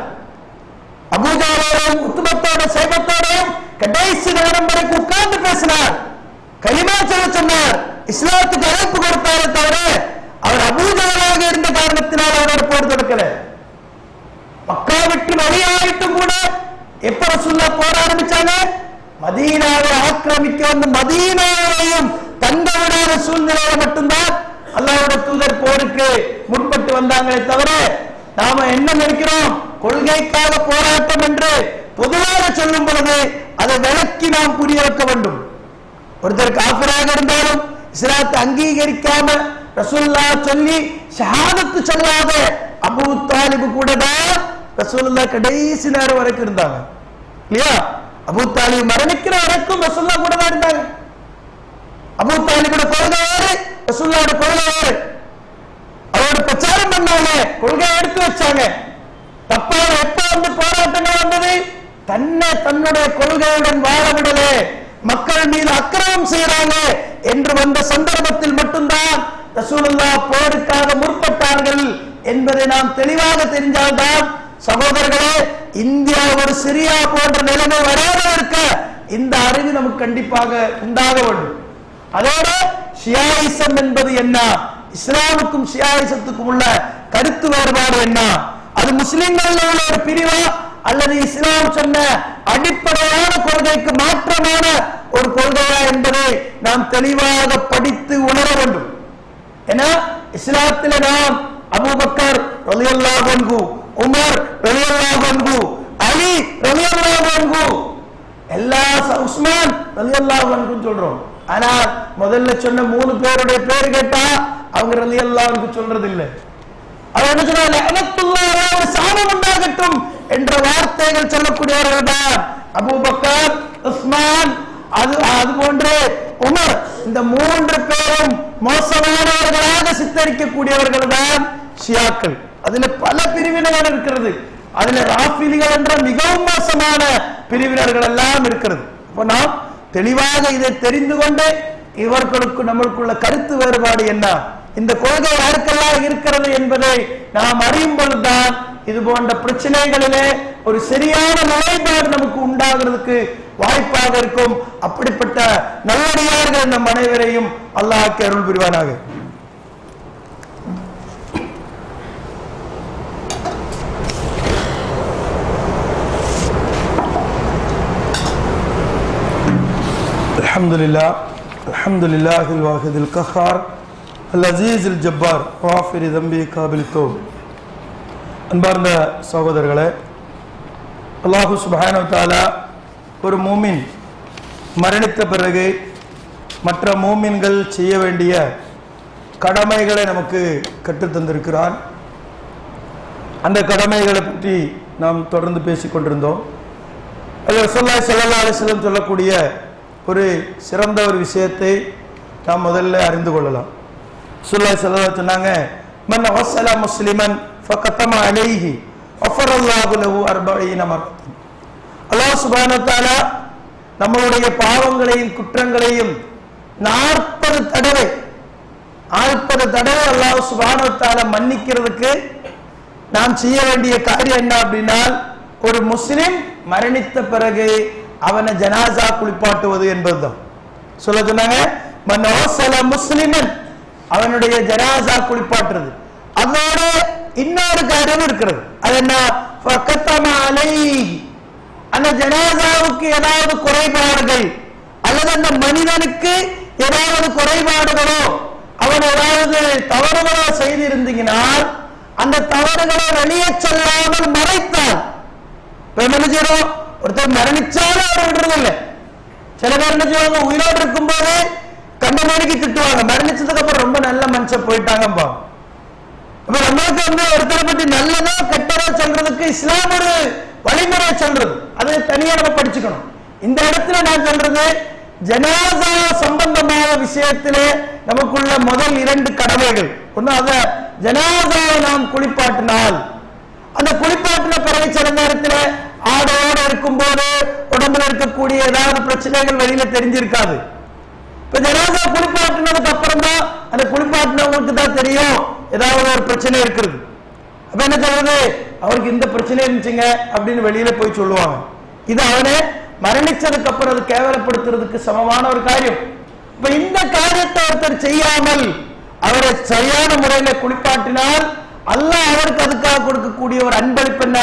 அபூஜாவோடும் உத்துமத்தோட சைபத்தோடும் கடைசி நேரம் வரைக்கும் உட்கார்ந்து பேசினார் கலிமா சொல்ல சொன்னார் இஸ்லாத்துக்கு அழைப்பு கொடுத்தாரே தவிர அவர் அபூஜாவாக இருந்த காரணத்தினால் அவரோட போர் தொடுக்கல மக்கா விட்டு வெளியாயிட்டும் கூட எப்ப ரசூல்லா போர ஆரம்பிச்சாங்க மதீனாவை ஆக்கிரமிக்க வந்து மதீனாவையும் தங்க விடாத சூழ்நிலையில மட்டும்தான் அல்லாஹ்வோட தூதர் போருக்கு முற்பட்டு வந்தாங்களே தவிர நாம என்ன நினைக்கிறோம் கொள்கைக்காக போராட்டம் என்று பொதுவாக சொல்லும் பொழுது அதை விளக்கி நாம் புரிய வைக்க வேண்டும் ஒருத்தர் காபிராக இருந்தாலும் இஸ்லாத்தை அங்கீகரிக்காம ரசூல்லா சொல்லி ஷஹாதத்து சொல்லாத அபூ தாலிபு கூட தான் ரசூலுல்லா கடைசி நேரம் வரைக்கும் இருந்தாங்க இல்லையா அபூ தாலிப் மரணிக்கிற வரைக்கும் ரசூல்லா கூட தான் இருந்தாங்க அபூ தாலிபோட கொள்கை வேறு ரசூல்லாவோட கொள்கை வேறு அவரோட பிரச்சாரம் பண்ணாங்க கொள்கையை எடுத்து வச்சாங்க தப்பாக எப்ப வந்து போராட்டங்கள் வந்தது தன்னை தன்னுடைய கொள்கையுடன் வாழ விடலே மக்கள் மீது அக்கிரமம் செய்யறாங்க என்று வந்த சந்தர்ப்பத்தில் மட்டும்தான் ரசூலுல்லாஹ் போருக்காக முற்பட்டார்கள் என்பதை நாம் தெளிவாக தெரிஞ்சால்தான் சகோதரர்களே இந்தியா ஒரு சிரியா போன்ற நிலைமை வராத இருக்க இந்த அறிவு நமக்கு கண்டிப்பாக உண்டாக வேண்டும் அதோட ஷியாயிசம் என்பது என்ன இஸ்லாமுக்கும் ஷியாயிசத்துக்கும் உள்ள கருத்து வேறுபாடு என்ன அது முஸ்லிம்கள் உள்ள ஒரு பிரிவா அல்லது இஸ்லாம் சொன்ன அடிப்படையான கொள்கைக்கு மாற்றமான ஒரு கொள்கையா என்பதை நாம் தெளிவாக படித்து உணர வேண்டும் ஏன்னா இஸ்லாத்தில நாம் அபூபக்கர் ரலியல்லாஹு அன்ஹு உமர் ரலியல்லாஹு அன்ஹு அலி ரலியல்லாஹு அன்ஹு எல்லா ச- உஸ்மான் ரலியல்லாஹு அன்ஹுன்னு சொல்றோம் ஆனா முதல்ல சொன்ன மூணு பேருடைய பேர் கேட்டா அவங்க ரலியல்லாஹு அன்ஹு சொல்றது இல்லை அவர் என்ன சொன்னார் லஅனத்துல்லாஹி ஒரு சாபம் உண்டாகட்டும் என்ற வார்த்தைகள் சொல்லக்கூடியவர்கள் தான் அபூபக்கர் உஸ்மான் அது அது போன்று உமர் இந்த மூன்று பேரும் மோசமானவர்களாக சித்தரிக்கக்கூடியவர்கள் தான் ஷியாக்கள் அதுல பல பிரிவினர்கள் இருக்கிறது அதுல ராஃபிலிகள் என்ற மிகவும் மோசமான பிரிவினர்கள் எல்லாம் இருக்கிறது அப்ப நாம் தெளிவாக இதை தெரிந்து கொண்டு இவர்களுக்கு நம்மளுக்குள்ள கருத்து வேறுபாடு என்ன இந்த கொள்கை யாருக்கெல்லாம் இருக்கிறது என்பதை நாம் அறியும் பொழுதுதான் இது போன்ற பிரச்சனைகளிலே ஒரு சரியான நிலைப்பாடு நமக்கு உண்டாகிறதுக்கு வாய்ப்பாக இருக்கும் அப்படிப்பட்ட நல்லடியார்கள் நம் அனைவரையும் அல்லாஹ்க்கு அருள் புரிவானாக الحمد لله الحمد لله الواحد القهار العزيز الجبار غافر ذنبي قابل التوب அன்பார்ந்த சகோதரர்களே அல்லாஹு சுப்ஹானஹு வ தஆலா ஒரு மூமின் மரணித்த பிறகு மற்ற மூமின்கள் செய்ய வேண்டிய கடமைகளை நமக்கு கற்றுத் தந்திருக்கிறான் அந்த கடமைகளை பற்றி நாம் தொடர்ந்து பேசிக் கொண்டிருந்தோம் அது ரசூலுல்லாஹி ஸல்லல்லாஹு அலைஹி வஸல்லம் சொல்லக்கூடிய ஒரு சிறந்த ஒரு விஷயத்தை நாம் முதல்ல அறிந்து கொள்ளலாம் ரசூலுல்லாஹி ஸல்லல்லாஹு அலைஹி சொன்னாங்க மன் வஸல முஸ்லிமன் ஃபகத்தம அலைஹி வஃபரல்லாஹு லஹு அர்பஈன மர்ரத்தின் அல்லாஹ் சுப்ஹானஹு வ தஆலா நம்மளுடைய பாவங்களையும் குற்றங்களையும் நாற்பது தடவை நாற்பது தடவை அல்லாஹ் சுபானத்தால மன்னிக்கிறதுக்கு நாம் செய்ய வேண்டிய காரியம் என்ன அப்படின்னா ஒரு முஸ்லிம் மரணித்த பிறகு அவனை ஜனாசா குளிப்பாட்டுவது என்பதுதான் சொல்ல சொன்னாங்க மனோசல முஸ்லிமன் அவனுடைய ஜனாசா குளிப்பாட்டுறது அதோட இன்னொரு காரியம் இருக்கிறது அது என்ன ஃபகத்தம அலைஹி. அந்த ஜனாசாவுக்கு ஏதாவது குறைபாடுகள் அல்லது அந்த மனிதனுக்கு ஏதாவது குறைபாடுகளோ அவன் ஏதாவது தவறுகளோ செய்திருந்தீங்கனால் அந்த தவறுகளை வெளியே சொல்லாமல் மறைத்தான் இப்ப என்ன செய்யறோம் ஒருத்தர் மரணிச்சாலும் அவர் விடுறது இல்லை சில பேர் என்ன செய்வாங்க உயிரோடு இருக்கும்போது கண்ட மணிக்கு திட்டுவாங்க மரணிச்சதுக்கு அப்புறம் ரொம்ப நல்ல மனுஷன் போயிட்டாங்கப்பா இப்ப நம்மளுக்கு வந்து ஒருத்தரை பத்தி நல்லதா கெட்டதா சொல்றதுக்கு இஸ்லாம் ஒரு வழிமுறை சொல்றது அது தனியா நம்ம படிச்சுக்கணும் இந்த இடத்துல நான் சொல்றது ஜனாசா சம்பந்தமான விஷயத்திலே நமக்குள்ள முதல் இரண்டு கடமைகள் ஒண்ணு அத ஜனாசாவை நாம் குளிப்பாட்டினால் அந்த குளிப்பாட்டின பிறகு சில நேரத்துல ஆடோட இருக்கும்போது உடம்புல இருக்கக்கூடிய ஏதாவது பிரச்சனைகள் வெளியில தெரிஞ்சிருக்காது இப்ப ஜனாதா குளிப்பாட்டினதுக்கு அப்புறம் தான் அந்த குளிப்பாட்டினவங்களுக்கு தான் தெரியும் ஏதாவது ஒரு பிரச்சனை இருக்குது அப்ப என்ன சொல்றது அவருக்கு இந்த பிரச்சனை இருந்துச்சுங்க அப்படின்னு வெளியில போய் சொல்லுவாங்க இது அவனே மரணிச்சதுக்கு அப்புறம் அது கேவலப்படுத்துறதுக்கு சமமான ஒரு காரியம் இப்ப இந்த காரியத்தை ஒருத்தர் செய்யாமல் அவரை சரியான முறையில குளிப்பாட்டினால் அல்லாஹ் அவருக்கு அதுக்காக கொடுக்கக்கூடிய ஒரு அன்பளிப்பு என்ன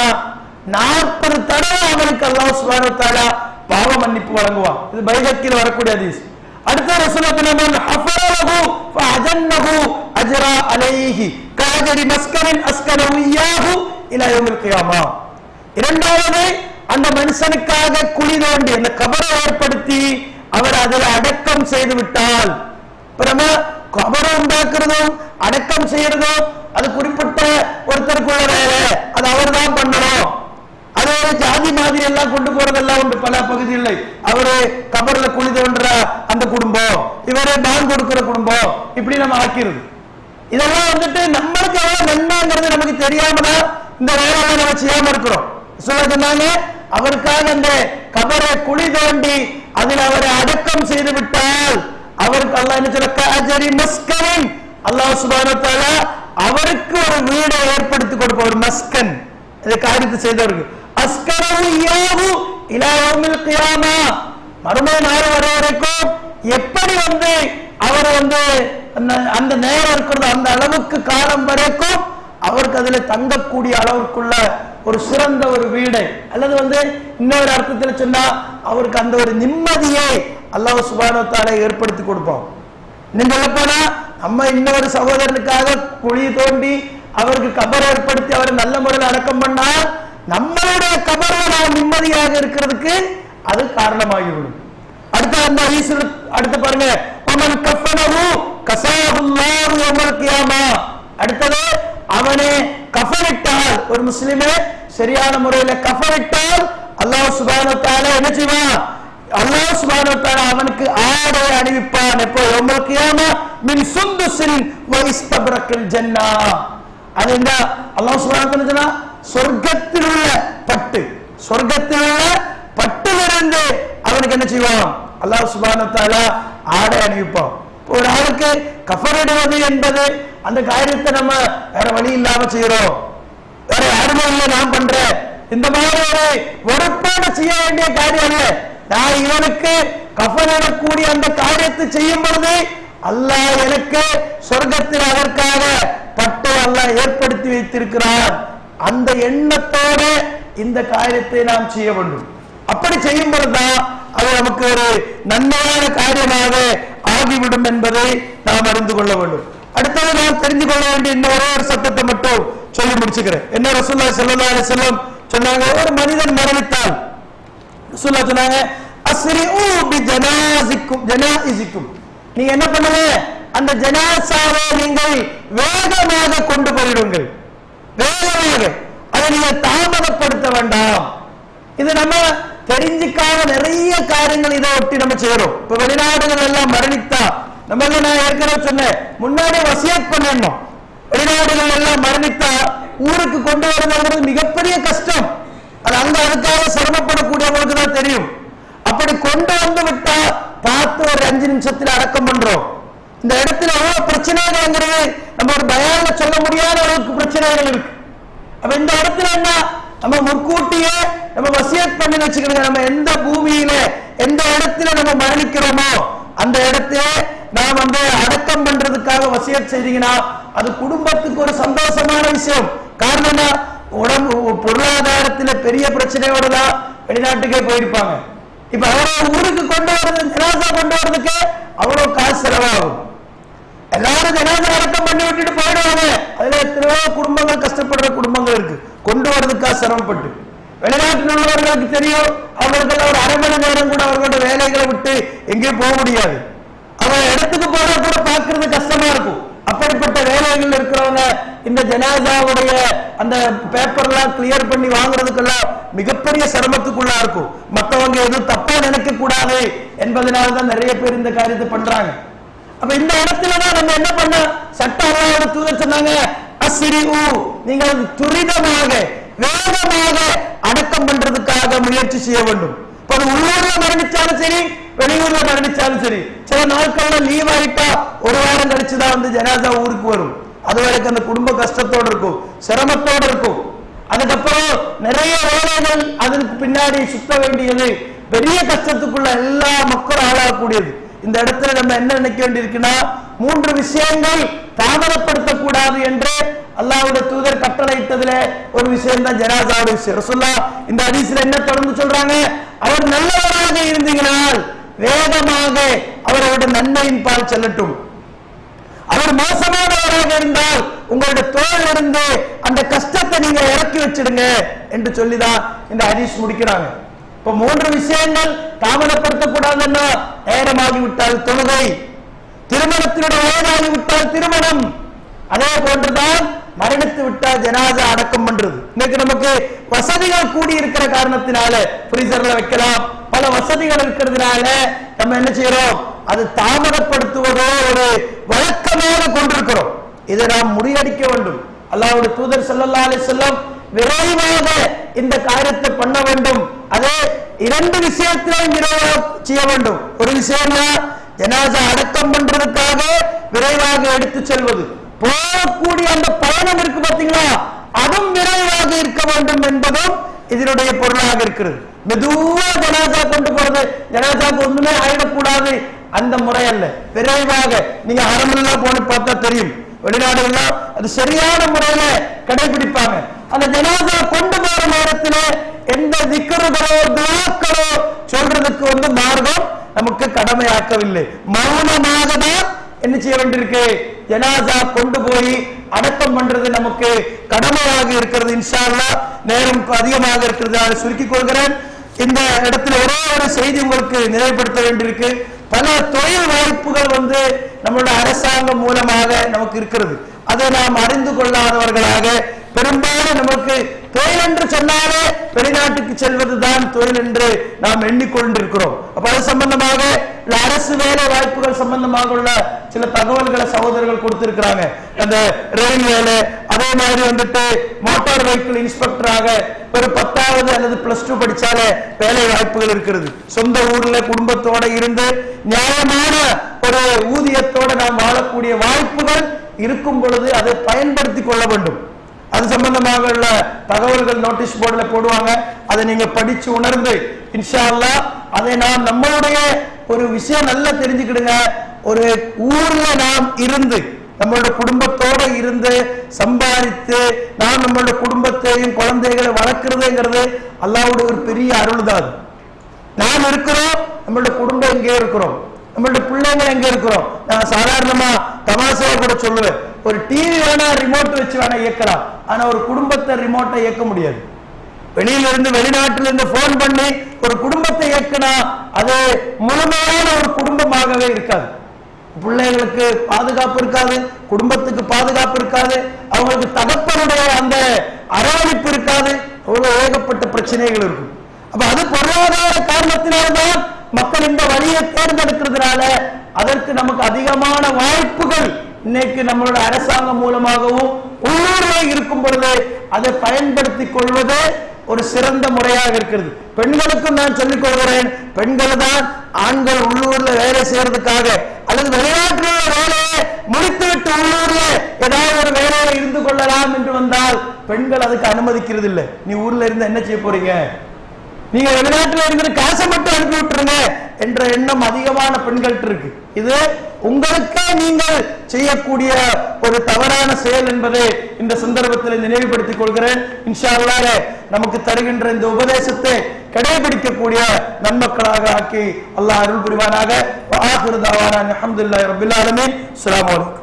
நாற்பது தடவை அவனுக்கு அல்லாஹ் சுப்ஹானஹு வ தஆலா பாவ மன்னிப்பு வழங்குவான் இது பைஹக்கில் வரக்கூடிய ஹதீஸ் அடுத்த ரசூலுல்லாஹி மன் ஹஃபரஹு ஃபஅஜன்னஹு அஜ்ரா அலைஹி காஜரி மஸ்கரின் அஸ்கனஹு இய்யாஹு இலா யௌமில் கியாமா இரண்டாவது அந்த மனுஷனுக்காக குழி தோண்டி அந்த கபரை ஏற்படுத்தி அவர் அதில் அடக்கம் செய்து விட்டால் இப்ப நம்ம கபரை உண்டாக்குறதும் அடக்கம் செய்யறதும் அது குறிப்பிட்ட ஒருத்தருக்குள்ள வேலை அது அவர் தான் பண்ணணும் அது ஒரு ஜாதி மாதிரி எல்லாம் கொண்டு போறதெல்லாம் உண்டு பல பகுதிகளில் அவரு கபர்ல குழி தோன்ற அந்த குடும்பம் இவரு பான் கொடுக்கிற குடும்பம் இப்படி நம்ம ஆக்கிறது இதெல்லாம் வந்துட்டு நம்மளுக்கு எவ்வளவு நன்மைங்கிறது நமக்கு தெரியாம தான் இந்த வேலையெல்லாம் நம்ம செய்யாம இருக்கிறோம் சொல்ல சொன்னாங்க அவருக்காக அந்த கபரை குழி தோண்டி அதில் அவரை அடக்கம் செய்து விட்டால் அவருக்கு அல்லாஹ் என்ன சொல்ல காஜரி மஸ்கரின் அல்லாஹ் சுப்ஹானஹு வ தஆலா அவருக்கு ஒரு வீடை ஏற்படுத்தி கொடுப்ப ஒரு மஸ்கன் இதை காரியத்தை செய்தவருக்கு அஸ்கரவு யாவு இலா யௌமில் கியாமா மறுமை நாள் வர வரைக்கும் எப்படி வந்து அவர் வந்து அந்த- அந்த நேரம் இருக்கிறது அந்த அளவுக்கு காலம் வரைக்கும் அவருக்கு அதுல தங்கக்கூடிய அளவுக்குள்ள ஒரு சிறந்த ஒரு வீடை அல்லது வந்து இன்னொரு அர்த்தத்துல சொன்னா அவருக்கு அந்த ஒரு நிம்மதியை அல்லாஹ் சுபானத்தால ஏற்படுத்தி கொடுப்போம் இன்னும் சொல்லப் போனா நம்ம இன்னொரு சகோதரனுக்காக குழி தோண்டி அவருக்கு கபர் ஏற்படுத்தி அவரை நல்ல முறையில் அடக்கம் பண்ணால் நம்மளுடைய கபரை நாம் நிம்மதியாக இருக்கிறதுக்கு அது காரணமாகிவிடும் அடுத்து அந்த ஹதீஸ்ல அடுத்து பாருங்க ஒமன் கஃபனஹு கஸாஹுல்லாஹு யௌமல் கியாமா அடுத்தது அவனே கஃனிட்டால் ஒரு முஸ்லிமே சரியான முறையில கஃனிட்டால் அல்லாஹ் சுப்ஹானஹு வ தஆலா என்ன செய்வான் அல்லாஹ் சுப்ஹானஹு வ தஆலா அவனுக்கு ஆடை அணிவிப்பான் எப்போ யௌமல் கியாமா மின் சுந்துசின் வ இஸ்தப்ரக்கில் ஜன்னா அது என்ன அல்லாஹ் சுப்ஹானஹு வ தஆலா சொர்க்கத்தில் உள்ள பட்டு சொர்க்கத்தில் உள்ள பட்டிலிருந்து அவனுக்கு என்ன செய்வான் அல்லாஹ் சுப்ஹானஹு வ தஆலா ஆடை அணிவிப்பான் ஒரு ஆளுக்கு கஃபரிடுவது என்பது அந்த காரியத்தை நம்ம வேற வழி இல்லாம செய்யறோம் வேற யாருமே இல்லை நான் பண்றேன் இந்த மாதிரி ஒரு வெறுப்போட செய்ய வேண்டிய காரியம் இல்லை நான் இவனுக்கு கஃனிடக்கூடிய அந்த காரியத்தை செய்யும் பொழுது அல்லாஹ் எனக்கு சொர்க்கத்தில் அதற்காக பட்டு அல்லாஹ் ஏற்படுத்தி வைத்திருக்கிறான் அந்த எண்ணத்தோட இந்த காரியத்தை நாம் செய்ய வேண்டும் அப்படி செய்யும் பொழுதுதான் அது நமக்கு ஒரு நன்மையான காரியமாக ஆகிவிடும் என்பதை நாம் அறிந்து கொள்ள வேண்டும் அடுத்தது நாம் தெரிந்து கொள்ள வேண்டிய இன்னும் ஒரே ஒரு சட்டத்தை மட்டும் சொல்லி முடிச்சுக்கிறேன் என்ன ரசூல்லா ஸல்லல்லாஹு அலைஹி வஸல்லம் சொன்னாங்க ஒரு மனிதன் மரணித்தால் ரசூல்லா சொன்னாங்க அஸ்ரிஉ பி ஜனாசிக்கும் ஜனாஇசிக்கும் நீங்க என்ன பண்ணுங்க அந்த ஜனாசாவை நீங்கள் வேகமாக கொண்டு போயிடுங்கள் வேகமாக அதை நீங்க தாமதப்படுத்த வேண்டாம் இது நம்ம தெரிஞ்சுக்காத நிறைய காரியங்கள் இதை ஒட்டி நம்ம செய்யறோம் இப்ப வெளிநாடுகள் எல்லாம் மரணித்தா நம்ம எல்லாம் நான் ஏற்கனவே சொன்னேன் முன்னாடி வசியத் பண்ணணும் வெளிநாடுகள் எல்லாம் மரணித்தா ஊருக்கு கொண்டு வரதுங்கிறது மிகப்பெரிய கஷ்டம் அது அங்க அதுக்காக சிரமப்படக்கூடியவங்களுக்கு தான் தெரியும் அப்படி கொண்டு வந்து விட்டா பார்த்து ஒரு அஞ்சு நிமிஷத்துல அடக்கம் பண்றோம் இந்த இடத்துல எவ்வளவு பிரச்சனை பிரச்சனைகள்ங்கிறது நம்ம ஒரு பயான்ல சொல்ல முடியாத அளவுக்கு பிரச்சனைகள் இருக்கு அப்ப இந்த இடத்துல என்ன நம்ம முன்கூட்டியே நம்ம வசியத் பண்ணி வச்சுக்கணுங்க நம்ம எந்த பூமியில எந்த இடத்துல நம்ம மரணிக்கிறோமோ அந்த இடத்துல நாம் வந்து அடக்கம் பண்றதுக்காக வசியத் செய்தீங்கன்னா அது குடும்பத்துக்கு ஒரு சந்தோஷமான விஷயம் காரணம் என்ன உடம்பு பொருளாதாரத்துல பெரிய பிரச்சனையோட தான் வெளிநாட்டுக்கே போயிருப்பாங்க இப்ப அவரை ஊருக்கு கொண்டு வரது ஜனாசா கொண்டு வரதுக்கு அவ்வளவு காசு செலவாகும் எல்லாரும் ஜனாதா அடக்கம் பண்ணி விட்டுட்டு போயிடுவாங்க அதுல எத்தனையோ குடும்பங்கள் கஷ்டப்படுற குடும்பங்கள் இருக்கு கொண்டு வரதுக்காக சிரமப்பட்டு வெளிநாட்டில் உள்ளவர்களுக்கு தெரியும் அவர்களுக்கு ஒரு அரை மணி நேரம் கூட அவர்களோட வேலைகளை விட்டு எங்கேயும் போக முடியாது அவன் இடத்துக்கு போனா கூட பார்க்கிறது கஷ்டமா இருக்கும் அப்படிப்பட்ட வேலைகள் இருக்கிறவங்க இந்த ஜனாதாவுடைய அந்த பேப்பர்லாம் கிளியர் பண்ணி வாங்குறதுக்கெல்லாம் மிகப்பெரிய சிரமத்துக்குள்ளா இருக்கும் மத்தவங்க எதுவும் தப்பா நினைக்க கூடாது என்பதனால தான் நிறைய பேர் இந்த காரியத்தை பண்றாங்க அப்ப இந்த இடத்துல தான் நம்ம என்ன பண்ண சட்ட அல்லாவோட தூதர் சொன்னாங்க அசிரி ஊ நீங்கள் துரிதமாக வேகமாக அடக்கம் பண்றதுக்காக முயற்சி செய்ய வேண்டும் இப்ப அது உள்ளூர்ல மரணிச்சாலும் சரி வெளியூர்ல மரணிச்சாலும் சரி சில நாட்கள்ல லீவ் ஆயிட்டா ஒரு வாரம் கழிச்சுதான் வந்து ஜனாதா ஊருக்கு வரும் அது வரைக்கும் அந்த குடும்ப கஷ்டத்தோட இருக்கும் சிரமத்தோட இருக்கும் அதுக்கப்புறம் நிறைய வேலைகள் அதுக்கு பின்னாடி சுத்த வேண்டியது பெரிய கஷ்டத்துக்குள்ள எல்லா மக்களும் ஆளாகக்கூடியது இந்த இடத்துல நம்ம என்ன நினைக்க வேண்டியிருக்குன்னா மூன்று விஷயங்கள் தாமதப்படுத்தக்கூடாது என்று அல்லாஹ்வுடைய தூதர் கட்டளையிட்டதுல ஒரு விஷயம் தான் ஜனாசாவுடைய விஷயம் ரசூல்லா இந்த ஹதீஸ்ல என்ன தொடர்ந்து சொல்றாங்க அவர் நல்லவராக இருந்தீங்கனால் வேகமாக அவரோட நன்மையின் பால் செல்லட்டும் அவர் மோசமானவராக இருந்தால் உங்களுடைய தோல் இருந்து அந்த கஷ்டத்தை நீங்க இறக்கி வச்சிடுங்க என்று சொல்லிதான் இந்த ஹதீஸ் முடிக்கிறாங்க இப்ப மூன்று விஷயங்கள் தாமதப்படுத்தக்கூடாதுன்னா நேரமாகி விட்டால் தொழுகை திருமணத்தினுடைய வயதாகி விட்டால் திருமணம் அதே போன்றுதான் மரணித்து விட்டால் ஜனாதா அடக்கம் பண்றது இன்னைக்கு நமக்கு வசதிகள் கூடி இருக்கிற காரணத்தினால ஃப்ரீசர்ல வைக்கலாம் பல வசதிகள் இருக்கிறதுனால நம்ம என்ன செய்யறோம் அது தாமதப்படுத்துவதோ ஒரு வழக்கமாக கொண்டிருக்கிறோம் இதை நாம் முறியடிக்க வேண்டும் அல்லாஹ்வுடைய தூதர் ஸல்லல்லாஹு அலைஹி வஸல்லம் விரைவாக இந்த காரியத்தை பண்ண வேண்டும் அதே இரண்டு விஷயத்திலும் விரைவாக செய்ய வேண்டும் ஒரு விஷயம்னா ஜனாசா அடக்கம் பண்றதுக்காக விரைவாக எடுத்து செல்வது போகக்கூடிய அந்த பயணம் இருக்கு பாத்தீங்களா அதுவும் விரைவாக இருக்க வேண்டும் என்பதும் இதனுடைய பொருளாக இருக்கிறது மெதுவா ஜனாசா கொண்டு போறது ஜனாசாக்கு ஒண்ணுமே ஆயிடக்கூடாது அந்த முறை அல்ல விரைவாக நீங்க அரமெல்லாம் போன பார்த்தா தெரியும் வெளிநாடுகள்லாம் அது சரியான முறையில கடைபிடிப்பாங்க அந்த ஜனாசா கொண்டு போற நேரத்துல எந்த திக்கர்களோ துவாக்களோ சொல்றதுக்கு வந்து மார்க்கம் நமக்கு கடமையாக்கவில்லை மௌனமாக தான் என்ன செய்ய வேண்டியிருக்கு ஜனாசா கொண்டு போய் அடக்கம் பண்றது நமக்கு கடமையாக இருக்கிறது இன்ஷா அல்லாஹ் நேரம் அதிகமாக இருக்கிறது அதை சுருக்கிக் கொள்கிறேன் இந்த இடத்துல ஒரே ஒரு செய்தி உங்களுக்கு நினைவுபடுத்த வேண்டியிருக்கு பல தொழில் வாய்ப்புகள் வந்து நம்மளுடைய அரசாங்கம் மூலமாக நமக்கு இருக்கிறது அதை நாம் அறிந்து கொள்ளாதவர்களாக பெரும்பாலும் நமக்கு தொழில் என்று சொன்னாலே வெளிநாட்டுக்கு செல்வதுதான் தொழில் என்று நாம் எண்ணிக்கொண்டிருக்கிறோம் அப்ப அது சம்பந்தமாக இல்ல அரசு வேலை வாய்ப்புகள் சம்பந்தமாக உள்ள சில தகவல்களை சகோதரர்கள் கொடுத்திருக்கிறாங்க அந்த ரயில்வேல அதே மாதிரி வந்துட்டு மோட்டார் வெஹிக்கிள் இன்ஸ்பெக்டராக ஒரு பத்தாவது அல்லது பிளஸ் டூ படிச்சாலே வேலை வாய்ப்புகள் இருக்கிறது சொந்த ஊர்ல குடும்பத்தோட இருந்து நியாயமான ஒரு ஊதியத்தோட நாம் வாழக்கூடிய வாய்ப்புகள் இருக்கும் பொழுது அதை பயன்படுத்தி கொள்ள வேண்டும் அது சம்பந்தமாக உள்ள தகவல்கள் நோட்டீஸ் போர்டுல போடுவாங்க அதை நீங்க படிச்சு உணர்ந்து இன்ஷா அல்லாஹ் அதை நாம் நம்மளுடைய ஒரு விஷயம் நல்லா தெரிஞ்சுக்கிடுங்க ஒரு ஊர்ல நாம் இருந்து நம்மளோட குடும்பத்தோட இருந்து சம்பாதித்து நாம் நம்மளோட குடும்பத்தையும் குழந்தைகளை வளர்க்கறதுங்கிறது அல்லாஹ்வுடைய ஒரு பெரிய அருள் தான் அது. நாம் இருக்கிறோம் நம்மளோட குடும்பம் எங்கே இருக்கிறோம் நம்மளோட பிள்ளைங்க எங்க இருக்கிறோம் நான் சாதாரணமா தமாசையா கூட சொல்லுவேன் ஒரு டிவி வேணா ரிமோட் வச்சு வேணா இயக்கலாம் ஆனா ஒரு குடும்பத்தை ரிமோட்டை இயக்க முடியாது வெளியில இருந்து வெளிநாட்டில இருந்து போன் பண்ணி ஒரு குடும்பத்தை இயக்கினா அது முழுமையான ஒரு குடும்பமாகவே இருக்காது பிள்ளைகளுக்கு பாதுகாப்பு இருக்காது குடும்பத்துக்கு பாதுகாப்பு இருக்காது அவங்களுக்கு தகப்பனுடைய அந்த அரவணைப்பு இருக்காது அவ்வளவு ஏகப்பட்ட பிரச்சனைகள் இருக்கும் அப்ப அது பொருளாதார காரணத்தினால்தான் மக்கள் இந்த வழியை தேர்ந்தெடுக்கிறதுனால அதற்கு நமக்கு அதிகமான வாய்ப்புகள் இன்னைக்கு நம்மளோட அரசாங்கம் மூலமாகவும் உள்ளூர்ல இருக்கும் பொழுது அதை பயன்படுத்திக் கொள்வது ஒரு சிறந்த முறையாக இருக்கிறது பெண்களுக்கும் நான் சொல்லிக் கொள்கிறேன் பெண்கள் தான் ஆண்கள் உள்ளூர்ல வேலை செய்யறதுக்காக அல்லது வெளிநாட்டில் வேலையை முடித்துவிட்டு உள்ளூர்ல ஏதாவது ஒரு வேலையில இருந்து கொள்ளலாம் என்று வந்தால் பெண்கள் அதுக்கு அனுமதிக்கிறது இல்லை நீ ஊர்ல இருந்து என்ன செய்ய போறீங்க நீங்க வெளிநாட்டுல இருந்து காசை மட்டும் அனுப்பி விட்டுருங்க என்ற எண்ணம் அதிகமான பெண்கள்ட்ட இருக்கு இது உங்களுக்கே நீங்கள் செய்யக்கூடிய ஒரு தவறான செயல் என்பதை இந்த சந்தர்ப்பத்தில் நினைவுபடுத்திக் கொள்கிறேன் இன்ஷா அல்லாஹ் நமக்கு தருகின்ற இந்த உபதேசத்தை கடைபிடிக்கக்கூடிய நன்மக்களாக ஆக்கி அல்லாஹ் அருள் புரிவானாக ஆஹிரு தாவானா அல்ஹம்துலில்லாஹி ரப்பில் ஆலமீன் அஸ்ஸலாமு அலைக்கும்